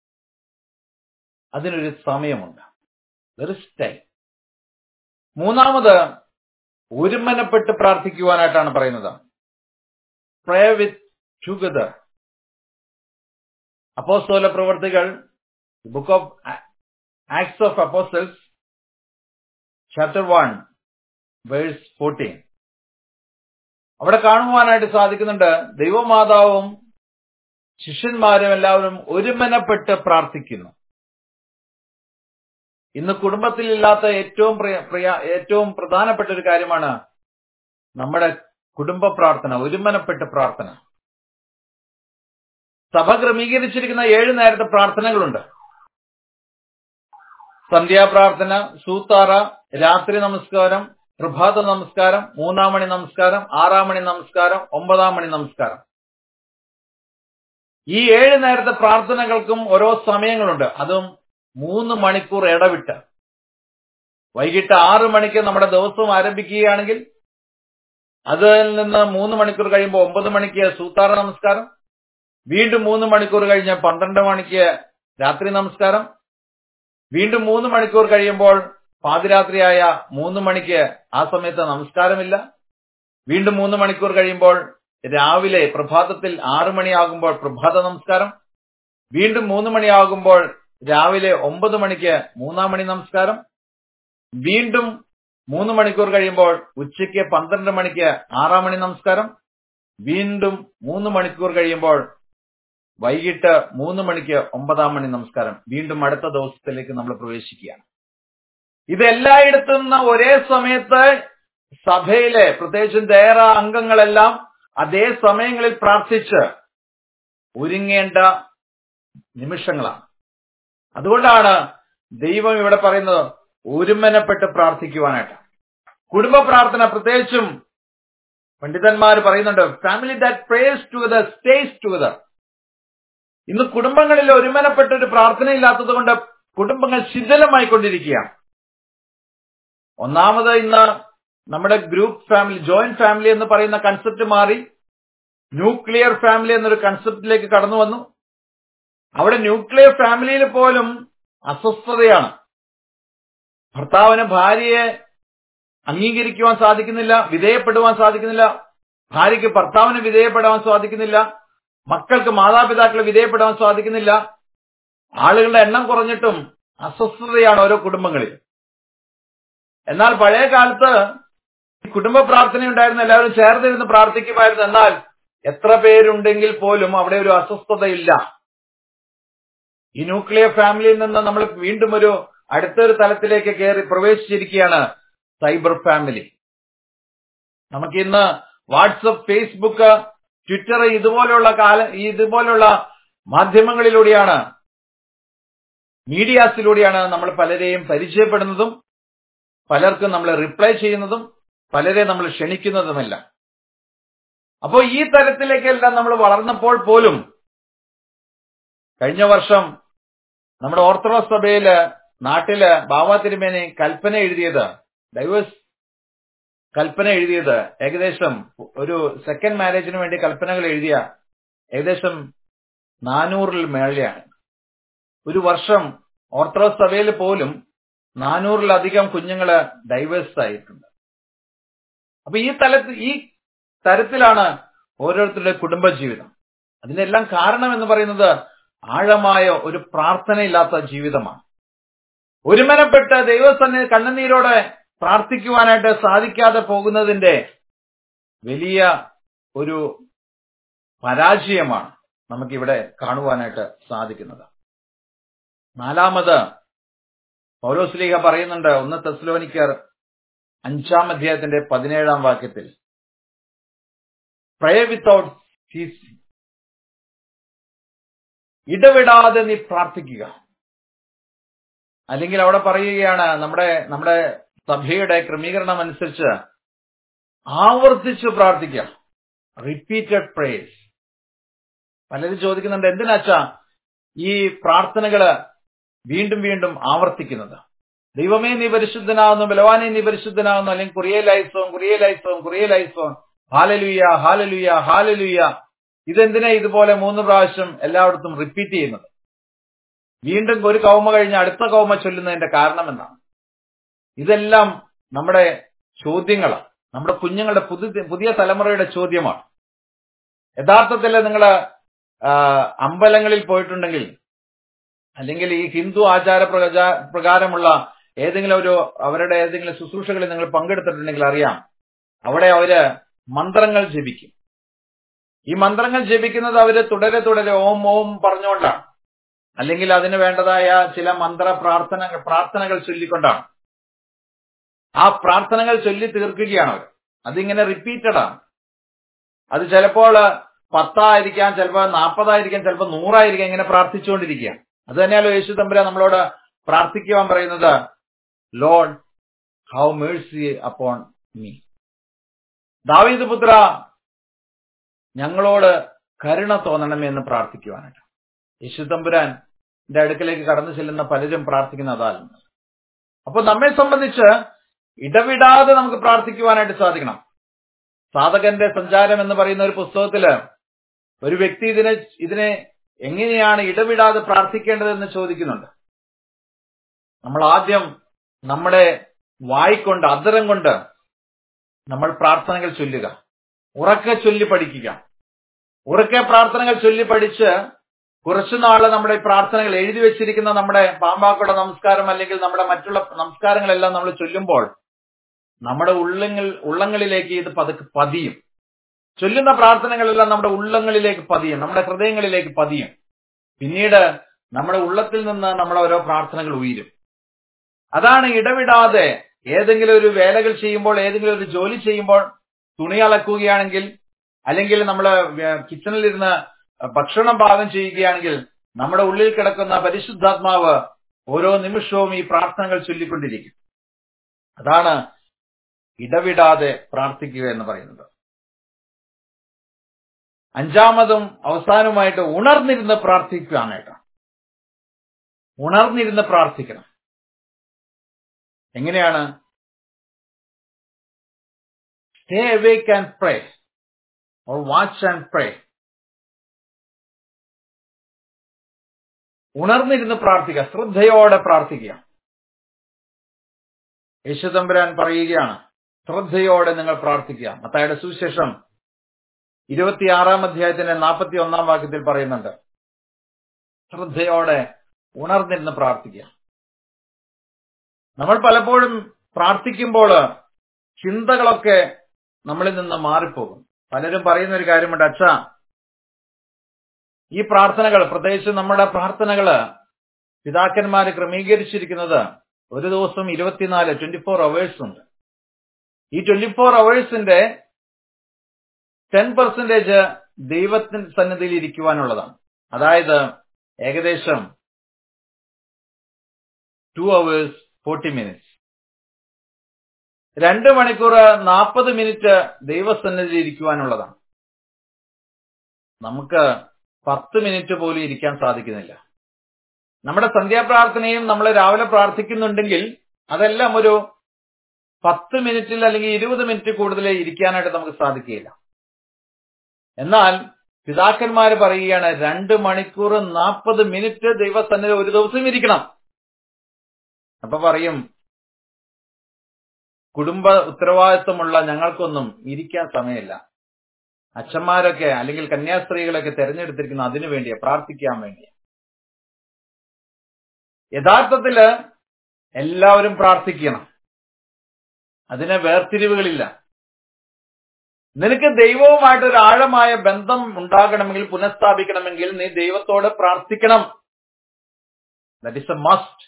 A: അതിനൊരു സമയമുണ്ട് ടൈം മൂന്നാമത് ഒരുമനപ്പെട്ട് പ്രാർത്ഥിക്കുവാനായിട്ടാണ് പറയുന്നത് പ്രേ വിത്ത് ടുഗദർ അപ്പോസ്തോല പ്രവർത്തികൾ book of Acts of Apostles chapter one verse fourteen അവിടെ കാണുവാനായിട്ട് സാധിക്കുന്നുണ്ട് ദൈവമാതാവും ശിഷ്യന്മാരും എല്ലാവരും ഒരുമനപ്പെട്ട് പ്രാർത്ഥിക്കുന്നു ഇന്ന് കുടുംബത്തിലില്ലാത്ത ഏറ്റവും പ്രിയ ഏറ്റവും പ്രധാനപ്പെട്ട ഒരു കാര്യമാണ് നമ്മുടെ കുടുംബ പ്രാർത്ഥന ഒരുമനപ്പെട്ട് പ്രാർത്ഥന സഭ ക്രമീകരിച്ചിരിക്കുന്ന ഏഴ് നേരത്തെ പ്രാർത്ഥനകളുണ്ട് സന്ധ്യാപ്രാർത്ഥന സൂത്താറ രാത്രി നമസ്കാരം പ്രഭാത നമസ്കാരം മൂന്നാം മണി നമസ്കാരം ആറാം മണി നമസ്കാരം ഒമ്പതാം മണി നമസ്കാരം ഈ ഏഴ് നേരത്തെ പ്രാർത്ഥനകൾക്കും ഓരോ സമയങ്ങളുണ്ട് അതും മൂന്ന് മണിക്കൂർ ഇടവിട്ട് വൈകിട്ട് ആറ് മണിക്ക് നമ്മുടെ ദിവസം ആരംഭിക്കുകയാണെങ്കിൽ അതിൽ നിന്ന് മൂന്ന് മണിക്കൂർ കഴിയുമ്പോൾ ഒമ്പത് മണിക്ക് സൂത്താറ നമസ്കാരം വീണ്ടും മൂന്ന് മണിക്കൂർ കഴിഞ്ഞ് പന്ത്രണ്ട് മണിക്ക് രാത്രി നമസ്കാരം വീണ്ടും മൂന്ന് മണിക്കൂർ കഴിയുമ്പോൾ പാതിരാത്രിയായ മൂന്ന് മണിക്ക് ആ സമയത്ത് നമസ്കാരമില്ല വീണ്ടും മൂന്ന് മണിക്കൂർ കഴിയുമ്പോൾ രാവിലെ പ്രഭാതത്തിൽ ആറു മണിയാകുമ്പോൾ പ്രഭാത നമസ്കാരം വീണ്ടും മൂന്ന് മണിയാകുമ്പോൾ രാവിലെ ഒമ്പത് മണിക്ക് മൂന്നാം മണി നമസ്കാരം വീണ്ടും മൂന്ന് മണിക്കൂർ കഴിയുമ്പോൾ ഉച്ചയ്ക്ക് പന്ത്രണ്ട് മണിക്ക് ആറാം മണി നമസ്കാരം വീണ്ടും മൂന്ന് മണിക്കൂർ കഴിയുമ്പോൾ വൈകിട്ട് മൂന്ന് മണിക്ക് ഒമ്പതാം മണി നമസ്കാരം വീണ്ടും അടുത്ത ദിവസത്തിലേക്ക് നമ്മൾ പ്രവേശിക്കുകയാണ് ഇത് എല്ലായിടത്തും ഒരേ സമയത്ത് സഭയിലെ പ്രത്യേകിച്ചും ദേറ അംഗങ്ങളെല്ലാം അതേ സമയങ്ങളിൽ പ്രാർത്ഥിച്ച് ഒരുങ്ങേണ്ട നിമിഷങ്ങളാണ് അതുകൊണ്ടാണ് ദൈവം ഇവിടെ പറയുന്നത് ഒരുമനപ്പെട്ട് പ്രാർത്ഥിക്കുവാനായിട്ട് കുടുംബ പ്രാർത്ഥന പ്രത്യേകിച്ചും പണ്ഡിതന്മാർ പറയുന്നുണ്ട് family that prays together stays together ഇന്ന് കുടുംബങ്ങളിൽ ഒരുമനപ്പെട്ട ഒരു പ്രാർത്ഥന ഇല്ലാത്തത് കൊണ്ട് കുടുംബങ്ങൾ ശിഥിലമായി കൊണ്ടിരിക്കുകയാണ് ഒന്നാമത് ഇന്ന് നമ്മുടെ ഗ്രൂപ്പ് ഫാമിലി ജോയിന്റ് ഫാമിലി എന്ന് പറയുന്ന കൺസെപ്റ്റ് മാറി ന്യൂക്ലിയർ ഫാമിലി എന്നൊരു കൺസെപ്റ്റിലേക്ക് കടന്നു വന്നു അവിടെ ന്യൂക്ലിയർ ഫാമിലിയിൽ പോലും അസ്വസ്ഥതയാണ് ഭർത്താവിന് ഭാര്യയെ അംഗീകരിക്കുവാൻ സാധിക്കുന്നില്ല വിധേയപ്പെടുവാൻ സാധിക്കുന്നില്ല ഭാര്യയ്ക്ക് ഭർത്താവിന് വിധേയപ്പെടാൻ സാധിക്കുന്നില്ല മക്കൾക്ക് മാതാപിതാക്കളെ വിധേയപ്പെടാൻ സാധിക്കുന്നില്ല ആളുകളുടെ എണ്ണം കുറഞ്ഞിട്ടും അസ്വസ്ഥതയാണ് ഓരോ കുടുംബങ്ങളിൽ എന്നാൽ പഴയ കാലത്ത് കുടുംബ പ്രാർത്ഥന ഉണ്ടായിരുന്ന എല്ലാവരും ചേർന്നിരുന്ന് പ്രാർത്ഥിക്കുമായിരുന്നു എന്നാൽ എത്ര പേരുണ്ടെങ്കിൽ പോലും അവിടെ ഒരു അസ്വസ്ഥതയില്ല ഈ ന്യൂക്ലിയർ ഫാമിലിയിൽ നിന്ന് നമ്മൾ വീണ്ടും ഒരു അടുത്തൊരു തലത്തിലേക്ക് കയറി പ്രവേശിച്ചിരിക്കുകയാണ് സൈബർ ഫാമിലി നമുക്ക് ഇന്ന് വാട്സപ്പ് ഫേസ്ബുക്ക് ട്വിറ്റർ ഇതുപോലെയുള്ള കാല ഇതുപോലെയുള്ള മാധ്യമങ്ങളിലൂടെയാണ് മീഡിയാസിലൂടെയാണ് നമ്മൾ പലരെയും പരിചയപ്പെടുന്നതും പലർക്കും നമ്മൾ റിപ്ലൈ ചെയ്യുന്നതും പലരെ നമ്മൾ ക്ഷണിക്കുന്നതുമല്ല അപ്പോൾ ഈ തലത്തിലേക്കെല്ലാം നമ്മൾ വളർന്നപ്പോൾ പോലും കഴിഞ്ഞ വർഷം നമ്മുടെ ഓർത്തഡോക്സ് സഭയില് നാട്ടില് ബാബ തിരുമേനി കൽപ്പന എഴുതിയത് ഡൈവേഴ്സ് കൽപ്പന എഴുതിയത് ഏകദേശം ഒരു സെക്കൻഡ് മാരേജിന് വേണ്ടി കൽപ്പനകൾ എഴുതിയ ഏകദേശം നാനൂറിൽ മേളെയാണ് ഒരു വർഷം ഓർത്തഡോക്സ് സഭയിൽ പോലും നാനൂറിലധികം കുഞ്ഞുങ്ങള് ഡൈവേഴ്സ് ആയിട്ടുണ്ട് അപ്പൊ ഈ തലത്തിൽ ഈ തരത്തിലാണ് ഓരോരുത്തരുടെ കുടുംബജീവിതം അതിനെല്ലാം കാരണം എന്ന് പറയുന്നത് ആഴമായ ഒരു പ്രാർത്ഥനയില്ലാത്ത ജീവിതമാണ് ഒരുമനപ്പെട്ട് ദൈവസന്നി കണ്ണുനീരോടെ പ്രാർത്ഥിക്കുവാനായിട്ട് സാധിക്കാതെ പോകുന്നതിന്റെ വലിയ ഒരു പരാജയമാണ് നമുക്കിവിടെ കാണുവാനായിട്ട് സാധിക്കുന്നത് നാലാമത് പൗലോസ്ലീഹ പറയുന്നുണ്ട് ഒന്ന് തെസ്ലോനിക്കർ അഞ്ചാം അധ്യായത്തിന്റെ പതിനേഴാം വാക്യത്തിൽ പ്രയ വിത്തൗട്ട് സീസിങ് ഇടവിടാതെ നീ പ്രാർത്ഥിക്കുക അല്ലെങ്കിൽ അവിടെ പറയുകയാണ് നമ്മുടെ നമ്മുടെ സഭയുടെ ക്രമീകരണം അനുസരിച്ച് ആവർത്തിച്ച് പ്രാർത്ഥിക്കുക റിപ്പീറ്റഡ് പ്രേയേഴ്സ് പലരും ചോദിക്കുന്നുണ്ട് എന്തിനാച്ചാ ഈ പ്രാർത്ഥനകള് വീണ്ടും വീണ്ടും ആവർത്തിക്കുന്നത് ദൈവമേ നീ പരിശുദ്ധനാവുന്നു ബലവാനെ നീ പരിശുദ്ധനാവുന്നു അല്ലെങ്കിൽ കുറിയലൈസോം കുറിയലൈസോം കുറിയലൈസോം ഹാലലുയ ഹാലലുയ ഹാലലുയ ഇതെന്തിനാ ഇതുപോലെ മൂന്ന് പ്രാവശ്യം എല്ലായിടത്തും റിപ്പീറ്റ് ചെയ്യുന്നത് വീണ്ടും ഒരു കൗമ കഴിഞ്ഞ് അടുത്ത കൗമ ചൊല്ലുന്നതിന്റെ കാരണം എന്താണ് ഇതെല്ലാം നമ്മുടെ ചോദ്യങ്ങളാണ് നമ്മുടെ കുഞ്ഞുങ്ങളുടെ പുതിയ പുതിയ തലമുറയുടെ ചോദ്യമാണ് യഥാർത്ഥത്തിൽ നിങ്ങൾ അമ്പലങ്ങളിൽ പോയിട്ടുണ്ടെങ്കിൽ അല്ലെങ്കിൽ ഈ ഹിന്ദു ആചാര പ്രകാ- പ്രകാരമുള്ള ഏതെങ്കിലും ഒരു അവരുടെ ഏതെങ്കിലും ശുശ്രൂഷകളിൽ നിങ്ങൾ പങ്കെടുത്തിട്ടുണ്ടെങ്കിൽ അറിയാം അവിടെ അവര് മന്ത്രങ്ങൾ ജപിക്കും ഈ മന്ത്രങ്ങൾ ജപിക്കുന്നത് അവര് തുടരെ തുടരെ ഓം ഓം പറഞ്ഞുകൊണ്ടാണ് അല്ലെങ്കിൽ അതിന് വേണ്ടതായ ചില മന്ത്ര പ്രാർത്ഥന പ്രാർത്ഥനകൾ ചൊല്ലിക്കൊണ്ടാണ് ആ പ്രാർത്ഥനകൾ ചൊല്ലി തീർക്കുകയാണ് അവർ അതിങ്ങനെ റിപ്പീറ്റഡ് ആണ് അത് ചിലപ്പോൾ പത്തായിരിക്കാം ചിലപ്പോൾ നാൽപ്പതായിരിക്കാം ചിലപ്പോൾ നൂറായിരിക്കാം ഇങ്ങനെ പ്രാർത്ഥിച്ചുകൊണ്ടിരിക്കുകയാണ് അത് തന്നെയല്ലോ യേശു തമ്പുര നമ്മളോട് പ്രാർത്ഥിക്കുവാൻ പറയുന്നത് lord have mercy upon me ദാവീദ് പുത്ര ഞങ്ങളോട് കരുണ തോന്നണമേ എന്ന് പ്രാർത്ഥിക്കുവാനായിട്ട് യേശു തമ്പുരാന്റെ അടുക്കലേക്ക് കടന്നു ചെല്ലുന്ന പലരും പ്രാർത്ഥിക്കുന്ന അതാണ് അപ്പൊ നമ്മെ സംബന്ധിച്ച് ഇടവിടാതെ നമുക്ക് പ്രാർത്ഥിക്കുവാനായിട്ട് സാധിക്കണം സാധകന്റെ സഞ്ചാരം എന്ന് പറയുന്ന ഒരു പുസ്തകത്തില് ഒരു വ്യക്തി ഇതിനെ ഇതിനെ എങ്ങനെയാണ് ഇടവിടാതെ പ്രാർത്ഥിക്കേണ്ടതെന്ന് ചോദിക്കുന്നുണ്ട് നമ്മൾ ആദ്യം നമ്മുടെ വായിക്കൊണ്ട് അധരം കൊണ്ട് നമ്മൾ പ്രാർത്ഥനകൾ ചൊല്ലുക ഉറക്കെ ചൊല്ലി പഠിക്കുക ഉറക്കെ പ്രാർത്ഥനകൾ ചൊല്ലി പഠിച്ച് കുറച്ചുനാള് നമ്മുടെ ഈ പ്രാർത്ഥനകൾ എഴുതി വെച്ചിരിക്കുന്ന നമ്മുടെ പാമ്പാക്കുട നമസ്കാരം അല്ലെങ്കിൽ നമ്മുടെ മറ്റുള്ള നമസ്കാരങ്ങളെല്ലാം നമ്മൾ ചൊല്ലുമ്പോൾ നമ്മുടെ ഉള്ളങ്ങൾ ഉള്ളങ്ങളിലേക്ക് ഇത് പതുക്കെ പതിയും ചൊല്ലുന്ന പ്രാർത്ഥനകളെല്ലാം നമ്മുടെ ഉള്ളങ്ങളിലേക്ക് പതിയും നമ്മുടെ ഹൃദയങ്ങളിലേക്ക് പതിയും പിന്നീട് നമ്മുടെ ഉള്ളത്തിൽ നിന്ന് നമ്മുടെ ഓരോ പ്രാർത്ഥനകൾ ഉയരും അതാണ് ഇടവിടാതെ ഏതെങ്കിലും ഒരു വേലകൾ ചെയ്യുമ്പോൾ ഏതെങ്കിലും ഒരു ജോലി ചെയ്യുമ്പോൾ തുണി അലക്കുകയാണെങ്കിൽ അല്ലെങ്കിൽ നമ്മൾ കിച്ചണിലിരുന്ന് ഭക്ഷണം പാകം ചെയ്യുകയാണെങ്കിൽ നമ്മുടെ ഉള്ളിൽ കിടക്കുന്ന പരിശുദ്ധാത്മാവ് ഓരോ നിമിഷവും ഈ പ്രാർത്ഥനകൾ ചൊല്ലിക്കൊണ്ടിരിക്കും അതാണ് ഇടവിടാതെ പ്രാർത്ഥിക്കുക എന്ന് പറയുന്നത് അഞ്ചാമതും അവസാനവുമായിട്ട് ഉണർന്നിരുന്ന് പ്രാർത്ഥിക്കുകയാണേട്ടോ ഉണർന്നിരുന്ന് പ്രാർത്ഥിക്കണം എങ്ങനെയാണ് stay awake and pray or watch and pray ഉണർന്നിരുന്ന് പ്രാർത്ഥിക്കുക ശ്രദ്ധയോടെ പ്രാർത്ഥിക്കുക യേശുതമ്പുരാൻ പറയുകയാണ് ശ്രദ്ധയോടെ നിങ്ങൾ പ്രാർത്ഥിക്കുക മത്തായുടെ സുവിശേഷം ഇരുപത്തിയാറാം അധ്യായത്തിന്റെ നാൽപ്പത്തി ഒന്നാം വാക്യത്തിൽ പറയുന്നുണ്ട് ശ്രദ്ധയോടെ ഉണർന്നിരുന്ന് പ്രാർത്ഥിക്കുക നമ്മൾ പലപ്പോഴും പ്രാർത്ഥിക്കുമ്പോൾ ചിന്തകളൊക്കെ നമ്മളിൽ നിന്ന് മാറിപ്പോകും പലരും പറയുന്ന ഒരു കാര്യമുണ്ട് അച്ഛാ ഈ പ്രാർത്ഥനകൾ പ്രത്യേകിച്ച് നമ്മുടെ പ്രാർത്ഥനകള് പിതാക്കന്മാര് ക്രമീകരിച്ചിരിക്കുന്നത് ഒരു ദിവസം ഇരുപത്തിനാല് ട്വന്റി ഫോർ അവേഴ്സ് ഉണ്ട് ഈ ട്വന്റി ഫോർ അവേഴ്സിന്റെ ടെൻ പെർസെന്റേജ് ദൈവത്തിന്റെ സന്നിധിയിൽ ഇരിക്കുവാനുള്ളതാണ് അതായത് ഏകദേശം ടു അവേഴ്സ് ഫോർട്ടി മിനിറ്റ്സ് രണ്ട് മണിക്കൂർ നാൽപ്പത് മിനിറ്റ് ദൈവസന്നിധിയിൽ ഇരിക്കുവാനുള്ളതാണ് നമുക്ക് പത്ത് മിനിറ്റ് പോലും ഇരിക്കാൻ സാധിക്കുന്നില്ല നമ്മുടെ സന്ധ്യാപ്രാർത്ഥനയും നമ്മൾ രാവിലെ പ്രാർത്ഥിക്കുന്നുണ്ടെങ്കിൽ അതെല്ലാം ഒരു പത്ത് മിനിറ്റിൽ അല്ലെങ്കിൽ ഇരുപത് മിനിറ്റ് കൂടുതൽ ഇരിക്കാനായിട്ട് നമുക്ക് സാധിക്കുകയില്ല എന്നാൽ പിതാക്കന്മാര് പറയുകയാണ് രണ്ട് മണിക്കൂർ നാൽപ്പത് മിനിറ്റ് ദൈവസന്നിധി ഒരു ദിവസം ഇരിക്കണം അപ്പൊ പറയും കുടുംബ ഉത്തരവാദിത്വമുള്ള ഞങ്ങൾക്കൊന്നും ഇരിക്കാൻ സമയമില്ല അച്ഛന്മാരൊക്കെ അല്ലെങ്കിൽ കന്യാസ്ത്രീകളൊക്കെ തെരഞ്ഞെടുത്തിരിക്കുന്ന അതിനു വേണ്ടിയാ പ്രാർത്ഥിക്കാൻ വേണ്ടിയാ യഥാർത്ഥത്തില് എല്ലാവരും പ്രാർത്ഥിക്കണം അതിന് വേർതിരിവുകളില്ല നിനക്ക് ദൈവവുമായിട്ട് ഒരു ആഴമായ ബന്ധം ഉണ്ടാകണമെങ്കിൽ പുനഃസ്ഥാപിക്കണമെങ്കിൽ നീ ദൈവത്തോട് പ്രാർത്ഥിക്കണം ദറ്റ് ഇസ് എ മസ്റ്റ്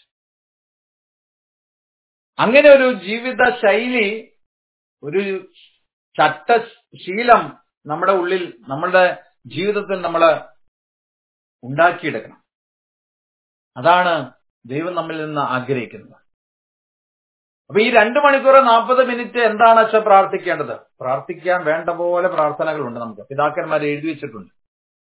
A: അങ്ങനെ ഒരു ജീവിത ശൈലി ഒരു ചട്ടശീലം നമ്മുടെ ഉള്ളിൽ നമ്മളുടെ ജീവിതത്തിൽ നമ്മൾ ഉണ്ടാക്കിയെടുക്കണം അതാണ് ദൈവം നമ്മിൽ നിന്ന് ആഗ്രഹിക്കുന്നത് അപ്പൊ ഈ രണ്ട് മണിക്കൂർ നാൽപ്പത് മിനിറ്റ് എന്താണ് അച്ഛ പ്രാർത്ഥിക്കേണ്ടത് പ്രാർത്ഥിക്കാൻ വേണ്ട പോലെ പ്രാർത്ഥനകളുണ്ട് നമുക്ക് പിതാക്കന്മാർ എഴുതി വെച്ചിട്ടുണ്ട്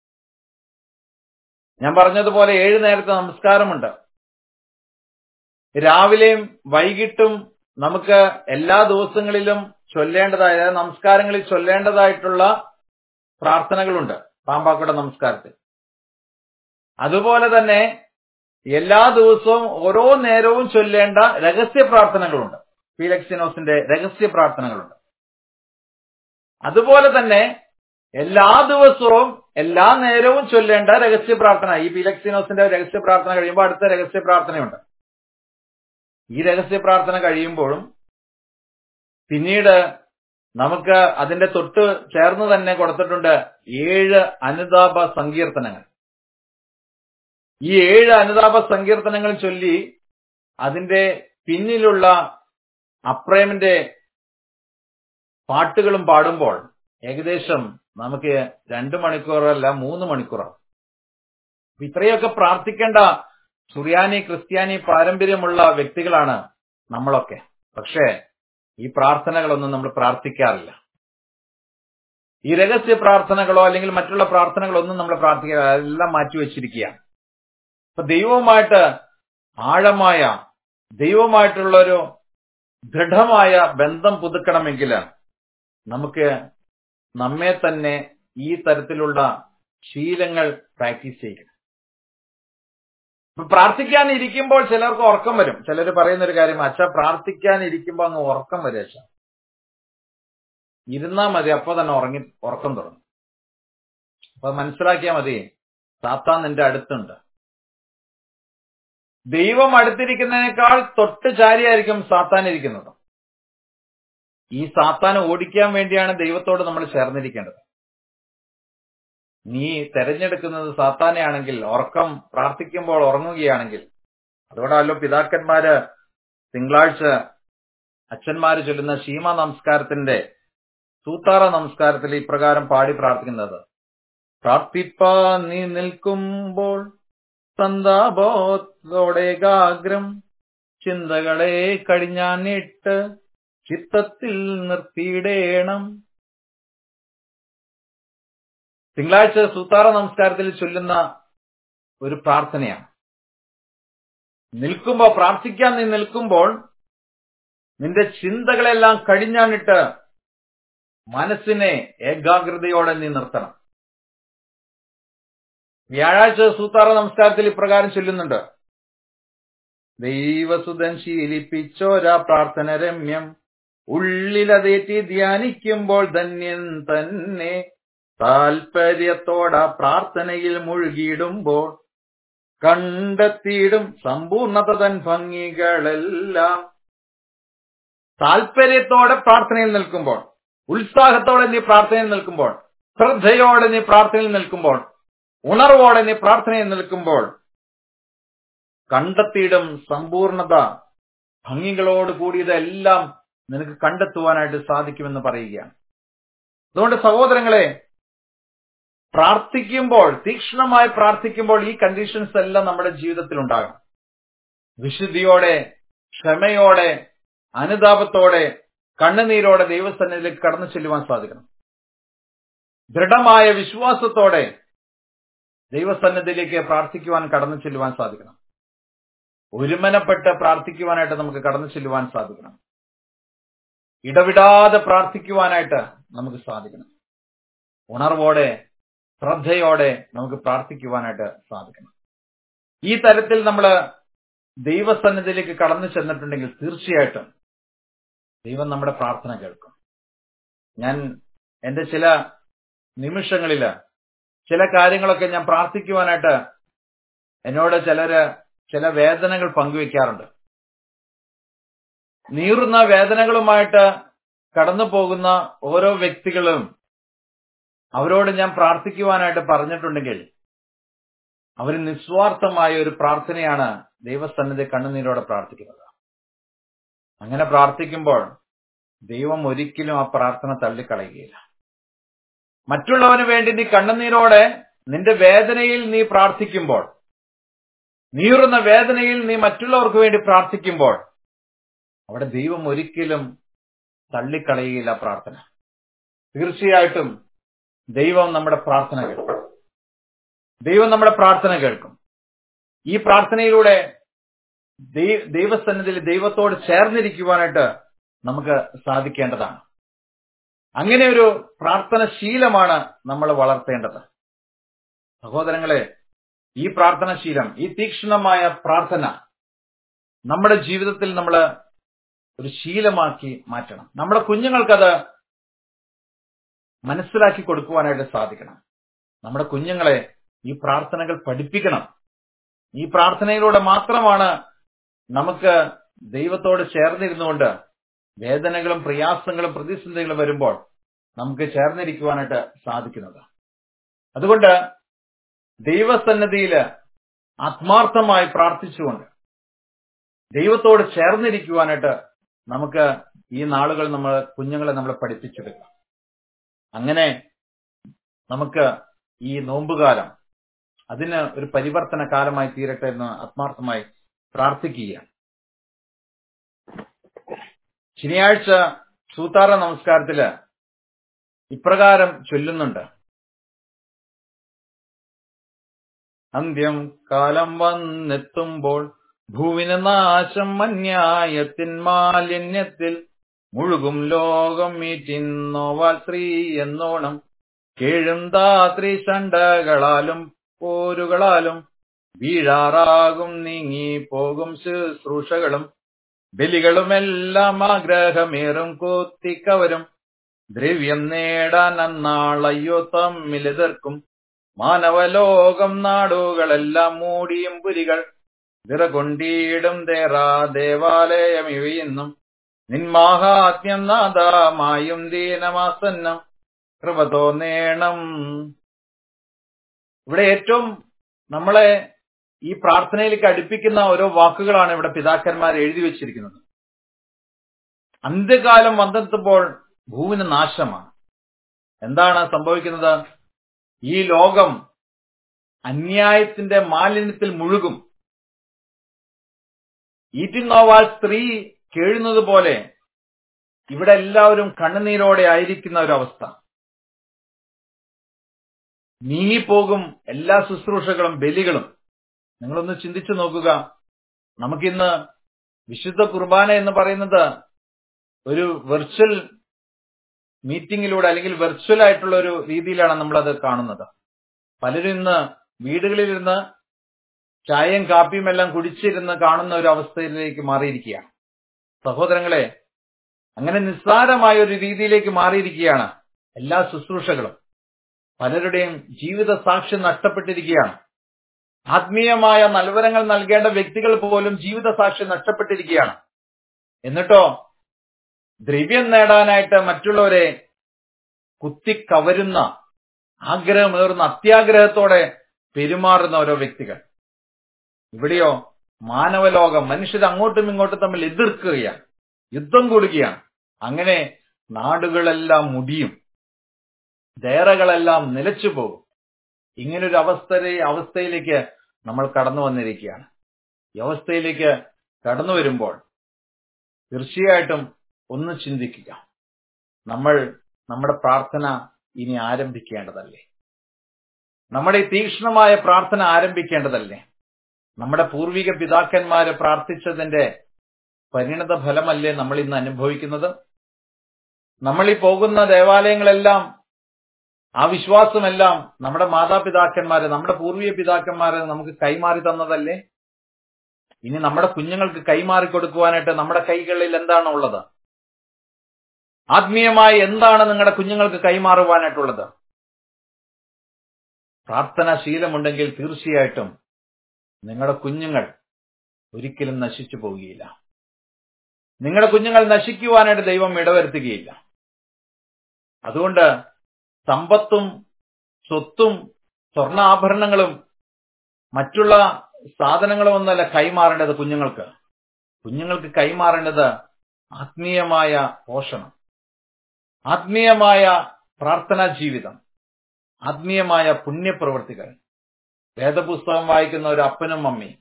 A: ഞാൻ പറഞ്ഞതുപോലെ ഏഴ് നേരത്തെ നമസ്കാരമുണ്ട് രാവിലെയും വൈകിട്ടും നമുക്ക് എല്ലാ ദിവസങ്ങളിലും ചൊല്ലേണ്ടതായ അതായത് നമസ്കാരങ്ങളിൽ ചൊല്ലേണ്ടതായിട്ടുള്ള പ്രാർത്ഥനകളുണ്ട് പാമ്പാക്കുട നമസ്കാരത്തിൽ അതുപോലെ തന്നെ എല്ലാ ദിവസവും ഓരോ നേരവും ചൊല്ലേണ്ട രഹസ്യ പ്രാർത്ഥനകളുണ്ട് ഫീലക്സിനോസിന്റെ രഹസ്യ പ്രാർത്ഥനകളുണ്ട് അതുപോലെ തന്നെ എല്ലാ ദിവസവും എല്ലാ നേരവും ചൊല്ലേണ്ട രഹസ്യ പ്രാർത്ഥന ഈ ഫീലക്സിനോസിന്റെ രഹസ്യ പ്രാർത്ഥന കഴിയുമ്പോൾ അടുത്ത രഹസ്യ പ്രാർത്ഥനയുണ്ട് ഈ രഹസ്യ പ്രാർത്ഥന കഴിയുമ്പോഴും പിന്നീട് നമുക്ക് അതിന്റെ തൊട്ട് ചേർന്ന് തന്നെ കൊടുത്തിട്ടുണ്ട് ഏഴ് അനുതാപ സങ്കീർത്തനങ്ങൾ ഈ ഏഴ് അനുതാപ സങ്കീർത്തനങ്ങൾ ചൊല്ലി അതിന്റെ പിന്നിലുള്ള അപ്രേമിന്റെ പാട്ടുകളും പാടുമ്പോൾ ഏകദേശം നമുക്ക് രണ്ടു മണിക്കൂറല്ല മൂന്ന് മണിക്കൂറാണ് ഇത്രയൊക്കെ പ്രാർത്ഥിക്കേണ്ട സുറിയാനി ക്രിസ്ത്യാനി പാരമ്പര്യമുള്ള വ്യക്തികളാണ് നമ്മളൊക്കെ പക്ഷേ ഈ പ്രാർത്ഥനകളൊന്നും നമ്മൾ പ്രാർത്ഥിക്കാറില്ല ഈ രഹസ്യ പ്രാർത്ഥനകളോ അല്ലെങ്കിൽ മറ്റുള്ള പ്രാർത്ഥനകളൊന്നും നമ്മൾ പ്രാർത്ഥിക്കാറില്ല അതെല്ലാം മാറ്റിവെച്ചിരിക്കുകയാണ് അപ്പൊ ദൈവവുമായിട്ട് ആഴമായ ദൈവമായിട്ടുള്ളൊരു ദൃഢമായ ബന്ധം പുതുക്കണമെങ്കിൽ നമുക്ക് നമ്മെ തന്നെ ഈ തരത്തിലുള്ള ശീലങ്ങൾ പ്രാക്ടീസ് ചെയ്യണം പ്രാർത്ഥിക്കാൻ ഇരിക്കുമ്പോൾ ചിലർക്ക് ഉറക്കം വരും ചിലർ പറയുന്ന ഒരു കാര്യം അച്ഛ പ്രാർത്ഥിക്കാൻ ഇരിക്കുമ്പോൾ അങ്ങ് ഉറക്കം വരും അച്ഛ ഇരുന്നാ മതി അപ്പൊ തന്നെ ഉറങ്ങി ഉറക്കം തുടങ്ങും അപ്പൊ മനസ്സിലാക്കിയാൽ മതി സാത്താൻ നിന്റെ അടുത്തുണ്ട് ദൈവം അടുത്തിരിക്കുന്നതിനേക്കാൾ തൊട്ട് ചാരിയായിരിക്കും സാത്താൻ ഇരിക്കുന്നത് ഈ സാത്താനെ ഓടിക്കാൻ വേണ്ടിയാണ് ദൈവത്തോട് നമ്മൾ ചേർന്നിരിക്കേണ്ടത് നീ തെരഞ്ഞെടുക്കുന്നത് സാത്താനെയാണെങ്കിൽ ഉറക്കം പ്രാർത്ഥിക്കുമ്പോൾ ഉറങ്ങുകയാണെങ്കിൽ അതുകൊണ്ടല്ലോ പിതാക്കന്മാര് തിങ്കളാഴ്ച അച്ഛന്മാര് ചൊല്ലുന്ന ശീമ നമസ്കാരത്തിന്റെ സൂത്താറ നമസ്കാരത്തിൽ ഇപ്രകാരം പാടി പ്രാർത്ഥിക്കുന്നത് പ്രാർത്ഥിപ്പാ നീ നിൽക്കുമ്പോൾ സന്താപോത്തോടേകാഗ്രം ചിന്തകളെ കഴിഞ്ഞാനിട്ട് ചിത്തത്തിൽ നിർത്തിയിടേണം തിങ്കളാഴ്ച സൂത്താറ നമസ്കാരത്തിൽ ചൊല്ലുന്ന ഒരു പ്രാർത്ഥനയാണ് നിൽക്കുമ്പോൾ പ്രാർത്ഥിക്കാൻ നീ നിൽക്കുമ്പോൾ നിന്റെ ചിന്തകളെല്ലാം കഴിഞ്ഞാണിട്ട് മനസ്സിനെ ഏകാഗ്രതയോടെ നീ നിർത്തണം വ്യാഴാഴ്ച സൂത്താറ നമസ്കാരത്തിൽ ഇപ്രകാരം ചൊല്ലുന്നുണ്ട് ദൈവസുതൻ ശീലിപ്പിച്ചോരാ പ്രാർത്ഥന രമ്യം ഉള്ളിലതേറ്റി ധ്യാനിക്കുമ്പോൾ ധന്യൻ തന്നെ താൽപര്യത്തോട പ്രാർത്ഥനയിൽ മുഴുകിയിടുമ്പോൾ കണ്ടെത്തിയിടും സമ്പൂർണത തൻ ഭംഗികളെല്ലാം താൽപര്യത്തോടെ പ്രാർത്ഥനയിൽ നിൽക്കുമ്പോൾ ഉത്സാഹത്തോടെ നീ പ്രാർത്ഥനയിൽ നിൽക്കുമ്പോൾ ശ്രദ്ധയോടെ നീ പ്രാർത്ഥനയിൽ നിൽക്കുമ്പോൾ ഉണർവോടെ നീ പ്രാർത്ഥനയിൽ നിൽക്കുമ്പോൾ കണ്ടെത്തിയിടും സമ്പൂർണത ഭംഗികളോട് കൂടിയതെല്ലാം നിനക്ക് കണ്ടെത്തുവാനായിട്ട് സാധിക്കുമെന്ന് പറയുകയാണ് അതുകൊണ്ട് സഹോദരങ്ങളെ പ്രാർത്ഥിക്കുമ്പോൾ തീക്ഷ്ണമായി പ്രാർത്ഥിക്കുമ്പോൾ ഈ കണ്ടീഷൻസ് എല്ലാം നമ്മുടെ ജീവിതത്തിൽ ഉണ്ടാകണം വിശുദ്ധിയോടെ ക്ഷമയോടെ അനുതാപത്തോടെ കണ്ണുനീരോടെ ദൈവസന്നിധിയിലേക്ക് കടന്നു ചെല്ലുവാൻ സാധിക്കണം ദൃഢമായ വിശ്വാസത്തോടെ ദൈവസന്നിധിയിലേക്ക് പ്രാർത്ഥിക്കുവാൻ കടന്നു ചെല്ലുവാൻ സാധിക്കണം ഒരുമനപ്പെട്ട് പ്രാർത്ഥിക്കുവാനായിട്ട് നമുക്ക് കടന്നു ചെല്ലുവാൻ സാധിക്കണം ഇടവിടാതെ പ്രാർത്ഥിക്കുവാനായിട്ട് നമുക്ക് സാധിക്കണം ഉണർവോടെ ശ്രദ്ധയോടെ നമുക്ക് പ്രാർത്ഥിക്കുവാനായിട്ട് സാധിക്കണം ഈ തരത്തിൽ നമ്മൾ ദൈവസന്നിധിയിലേക്ക് കടന്നു ചെന്നിട്ടുണ്ടെങ്കിൽ തീർച്ചയായിട്ടും ദൈവം നമ്മുടെ പ്രാർത്ഥന കേൾക്കും ഞാൻ എന്റെ ചില നിമിഷങ്ങളില് ചില കാര്യങ്ങളൊക്കെ ഞാൻ പ്രാർത്ഥിക്കുവാനായിട്ട് എന്നോട് ചിലര് ചില വേദനകൾ പങ്കുവെക്കാറുണ്ട് നീറുന്ന വേദനകളുമായിട്ട് കടന്നു പോകുന്ന ഓരോ വ്യക്തികളും അവരോട് ഞാൻ പ്രാർത്ഥിക്കുവാനായിട്ട് പറഞ്ഞിട്ടുണ്ടെങ്കിൽ അവർ നിസ്വാർത്ഥമായ ഒരു പ്രാർത്ഥനയാണ് ദൈവസന്നിധി കണ്ണുനീരോടെ പ്രാർത്ഥിക്കുന്നത് അങ്ങനെ പ്രാർത്ഥിക്കുമ്പോൾ ദൈവം ഒരിക്കലും ആ പ്രാർത്ഥന തള്ളിക്കളയുകയില്ല മറ്റുള്ളവന് വേണ്ടി നീ കണ്ണുനീരോടെ നിന്റെ വേദനയിൽ നീ പ്രാർത്ഥിക്കുമ്പോൾ നീറുന്ന വേദനയിൽ നീ മറ്റുള്ളവർക്ക് വേണ്ടി പ്രാർത്ഥിക്കുമ്പോൾ അവിടെ ദൈവം ഒരിക്കലും തള്ളിക്കളയുകയില്ല പ്രാർത്ഥന തീർച്ചയായിട്ടും ദൈവം നമ്മുടെ പ്രാർത്ഥന കേൾക്കും ദൈവം നമ്മുടെ പ്രാർത്ഥന കേൾക്കും ഈ പ്രാർത്ഥനയിലൂടെ ദൈവസന്നിധിയിൽ ദൈവത്തോട് ചേർന്നിരിക്കുവാനായിട്ട് നമുക്ക് സാധിക്കേണ്ടതാണ് അങ്ങനെ ഒരു പ്രാർത്ഥന ശീലമാണ് നമ്മൾ വളർത്തേണ്ടത് സഹോദരങ്ങളെ ഈ പ്രാർത്ഥനാശീലം ഈ തീക്ഷ്ണമായ പ്രാർത്ഥന നമ്മുടെ ജീവിതത്തിൽ നമ്മൾ ഒരു ശീലമാക്കി മാറ്റണം നമ്മുടെ കുഞ്ഞുങ്ങൾക്കത് മനസ്സിലാക്കി കൊടുക്കുവാനായിട്ട് സാധിക്കണം നമ്മുടെ കുഞ്ഞുങ്ങളെ ഈ പ്രാർത്ഥനകൾ പഠിപ്പിക്കണം ഈ പ്രാർത്ഥനയിലൂടെ മാത്രമാണ് നമുക്ക് ദൈവത്തോട് ചേർന്നിരുന്നുകൊണ്ട് വേദനകളും പ്രയാസങ്ങളും പ്രതിസന്ധികളും വരുമ്പോൾ നമുക്ക് ചേർന്നിരിക്കുവാനായിട്ട് സാധിക്കുന്നത് അതുകൊണ്ട് ദൈവസന്നദ്ധിയില് ആത്മാർത്ഥമായി പ്രാർത്ഥിച്ചുകൊണ്ട് ദൈവത്തോട് ചേർന്നിരിക്കുവാനായിട്ട് നമുക്ക് ഈ നാളുകൾ നമ്മൾ കുഞ്ഞുങ്ങളെ നമ്മൾ പഠിപ്പിച്ചെടുക്കാം അങ്ങനെ നമുക്ക് ഈ നോമ്പുകാലം അതിന് ഒരു പരിവർത്തന കാലമായി തീരട്ടെ എന്ന് ആത്മാർത്ഥമായി പ്രാർത്ഥിക്കുകയാണ് ശനിയാഴ്ച സൂത്താറ നമസ്കാരത്തില് ഇപ്രകാരം ചൊല്ലുന്നുണ്ട് അന്ത്യം കാലം വന്നെത്തുമ്പോൾ ഭൂവിന് നാശം മന്യായത്തിൻ മാലിന്യത്തിൽ മുഴുകും ലോകം മീറ്റിന്നോവാൽ സ്ത്രീ എന്നോണം കേഴും താത്രി ശണ്ടകളാലും പോരുകളാലും വീഴാറാകും നീങ്ങി പോകും ശുശ്രൂഷകളും ബലികളുമെല്ലാം ആഗ്രഹമേറും കൂത്തിക്കവരും ദ്രവ്യം നേടാൻ അന്നാളയ്യോ തമ്മിലെതിർക്കും മാനവലോകം നാടുകളെല്ലാം മൂടിയും പുരികൾ വിറകൊണ്ടിടും തേറാ ദേവാലയം ഇവയെന്നും നിന്മാഹാത്മ്യം നാദാമായും ദീനമാസന്നം കൃപ തോന്നേണം ഇവിടെ ഏറ്റവും നമ്മളെ ഈ പ്രാർത്ഥനയിലേക്ക് അടുപ്പിക്കുന്ന ഓരോ വാക്കുകളാണ് ഇവിടെ പിതാക്കന്മാർ എഴുതി വെച്ചിരിക്കുന്നത് അന്ത്യകാലം വന്നെത്തുമ്പോൾ ഭൂവിന് നാശമാണ് എന്താണ് സംഭവിക്കുന്നത് ഈ ലോകം അന്യായത്തിന്റെ മാലിന്യത്തിൽ മുഴുകും ഈറ്റിനോവാൾ സ്ത്രീ കേഴുന്നത് പോലെ ഇവിടെ എല്ലാവരും കണ്ണുനീരോടെ ആയിരിക്കുന്ന ഒരു അവസ്ഥ നീങ്ങിപ്പോകും എല്ലാ ശുശ്രൂഷകളും ബലികളും നിങ്ങളൊന്ന് ചിന്തിച്ചു നോക്കുക നമുക്കിന്ന് വിശുദ്ധ കുർബാന എന്ന് പറയുന്നത് ഒരു വെർച്വൽ മീറ്റിംഗിലൂടെ അല്ലെങ്കിൽ വെർച്വൽ ആയിട്ടുള്ള ഒരു രീതിയിലാണ് നമ്മളത് കാണുന്നത് പലരും ഇന്ന് വീടുകളിലിരുന്ന് ചായയും കാപ്പിയും എല്ലാം കുടിച്ചിരുന്ന് കാണുന്ന ഒരു അവസ്ഥയിലേക്ക് മാറിയിരിക്കുകയാണ് സഹോദരങ്ങളെ അങ്ങനെ നിസ്സാരമായ ഒരു രീതിയിലേക്ക് മാറിയിരിക്കുകയാണ് എല്ലാ ശുശ്രൂഷകളും പലരുടെയും ജീവിത സാക്ഷ്യം നഷ്ടപ്പെട്ടിരിക്കുകയാണ് ആത്മീയമായ നൽവരങ്ങൾ നൽകേണ്ട വ്യക്തികൾ പോലും ജീവിത സാക്ഷ്യം നഷ്ടപ്പെട്ടിരിക്കുകയാണ് എന്നിട്ടോ ദ്രവ്യം നേടാനായിട്ട് മറ്റുള്ളവരെ കുത്തിക്കവരുന്ന ആഗ്രഹമേറുന്ന അത്യാഗ്രഹത്തോടെ പെരുമാറുന്ന ഓരോ വ്യക്തികൾ ഇവിടെയോ മാനവലോകം മനുഷ്യർ അങ്ങോട്ടും ഇങ്ങോട്ടും തമ്മിൽ എതിർക്കുകയാണ് യുദ്ധം കൂടുകയാണ് അങ്ങനെ നാടുകളെല്ലാം മുടിയും ദേറകളെല്ലാം നിലച്ചു പോകും ഇങ്ങനൊരു അവസ്ഥ അവസ്ഥയിലേക്ക് നമ്മൾ കടന്നു വന്നിരിക്കുകയാണ് ഈ അവസ്ഥയിലേക്ക് കടന്നു വരുമ്പോൾ തീർച്ചയായിട്ടും ഒന്ന് ചിന്തിക്കുക നമ്മൾ നമ്മുടെ പ്രാർത്ഥന ഇനി ആരംഭിക്കേണ്ടതല്ലേ നമ്മുടെ ഈ തീക്ഷ്ണമായ പ്രാർത്ഥന ആരംഭിക്കേണ്ടതല്ലേ നമ്മുടെ പൂർവിക പിതാക്കന്മാര് പ്രാർത്ഥിച്ചതിന്റെ പരിണത ഫലമല്ലേ നമ്മൾ ഇന്ന് അനുഭവിക്കുന്നത് നമ്മൾ ഈ പോകുന്ന ദേവാലയങ്ങളെല്ലാം ആ വിശ്വാസമെല്ലാം നമ്മുടെ മാതാപിതാക്കന്മാരെ നമ്മുടെ പൂർവീയ പിതാക്കന്മാരെ നമുക്ക് കൈമാറി തന്നതല്ലേ ഇനി നമ്മുടെ കുഞ്ഞുങ്ങൾക്ക് കൈമാറി കൊടുക്കുവാനായിട്ട് നമ്മുടെ കൈകളിൽ എന്താണ് ഉള്ളത് ആത്മീയമായി എന്താണ് നിങ്ങളുടെ കുഞ്ഞുങ്ങൾക്ക് കൈമാറുവാനായിട്ടുള്ളത് പ്രാർത്ഥനാ ശീലമുണ്ടെങ്കിൽ തീർച്ചയായിട്ടും നിങ്ങളുടെ കുഞ്ഞുങ്ങൾ ഒരിക്കലും നശിച്ചു പോവുകയില്ല നിങ്ങളുടെ കുഞ്ഞുങ്ങൾ നശിക്കുവാനായിട്ട് ദൈവം ഇടവരുത്തുകയില്ല അതുകൊണ്ട് സമ്പത്തും സ്വത്തും സ്വർണ്ണാഭരണങ്ങളും മറ്റുള്ള സാധനങ്ങളും ഒന്നല്ല കൈമാറേണ്ടത് കുഞ്ഞുങ്ങൾക്ക് കുഞ്ഞുങ്ങൾക്ക് കൈമാറേണ്ടത് ആത്മീയമായ പോഷണം ആത്മീയമായ പ്രാർത്ഥനാ ജീവിതം ആത്മീയമായ പുണ്യപ്രവൃത്തികൾ വേദപുസ്തകം വായിക്കുന്ന ഒരു അപ്പനും അമ്മയും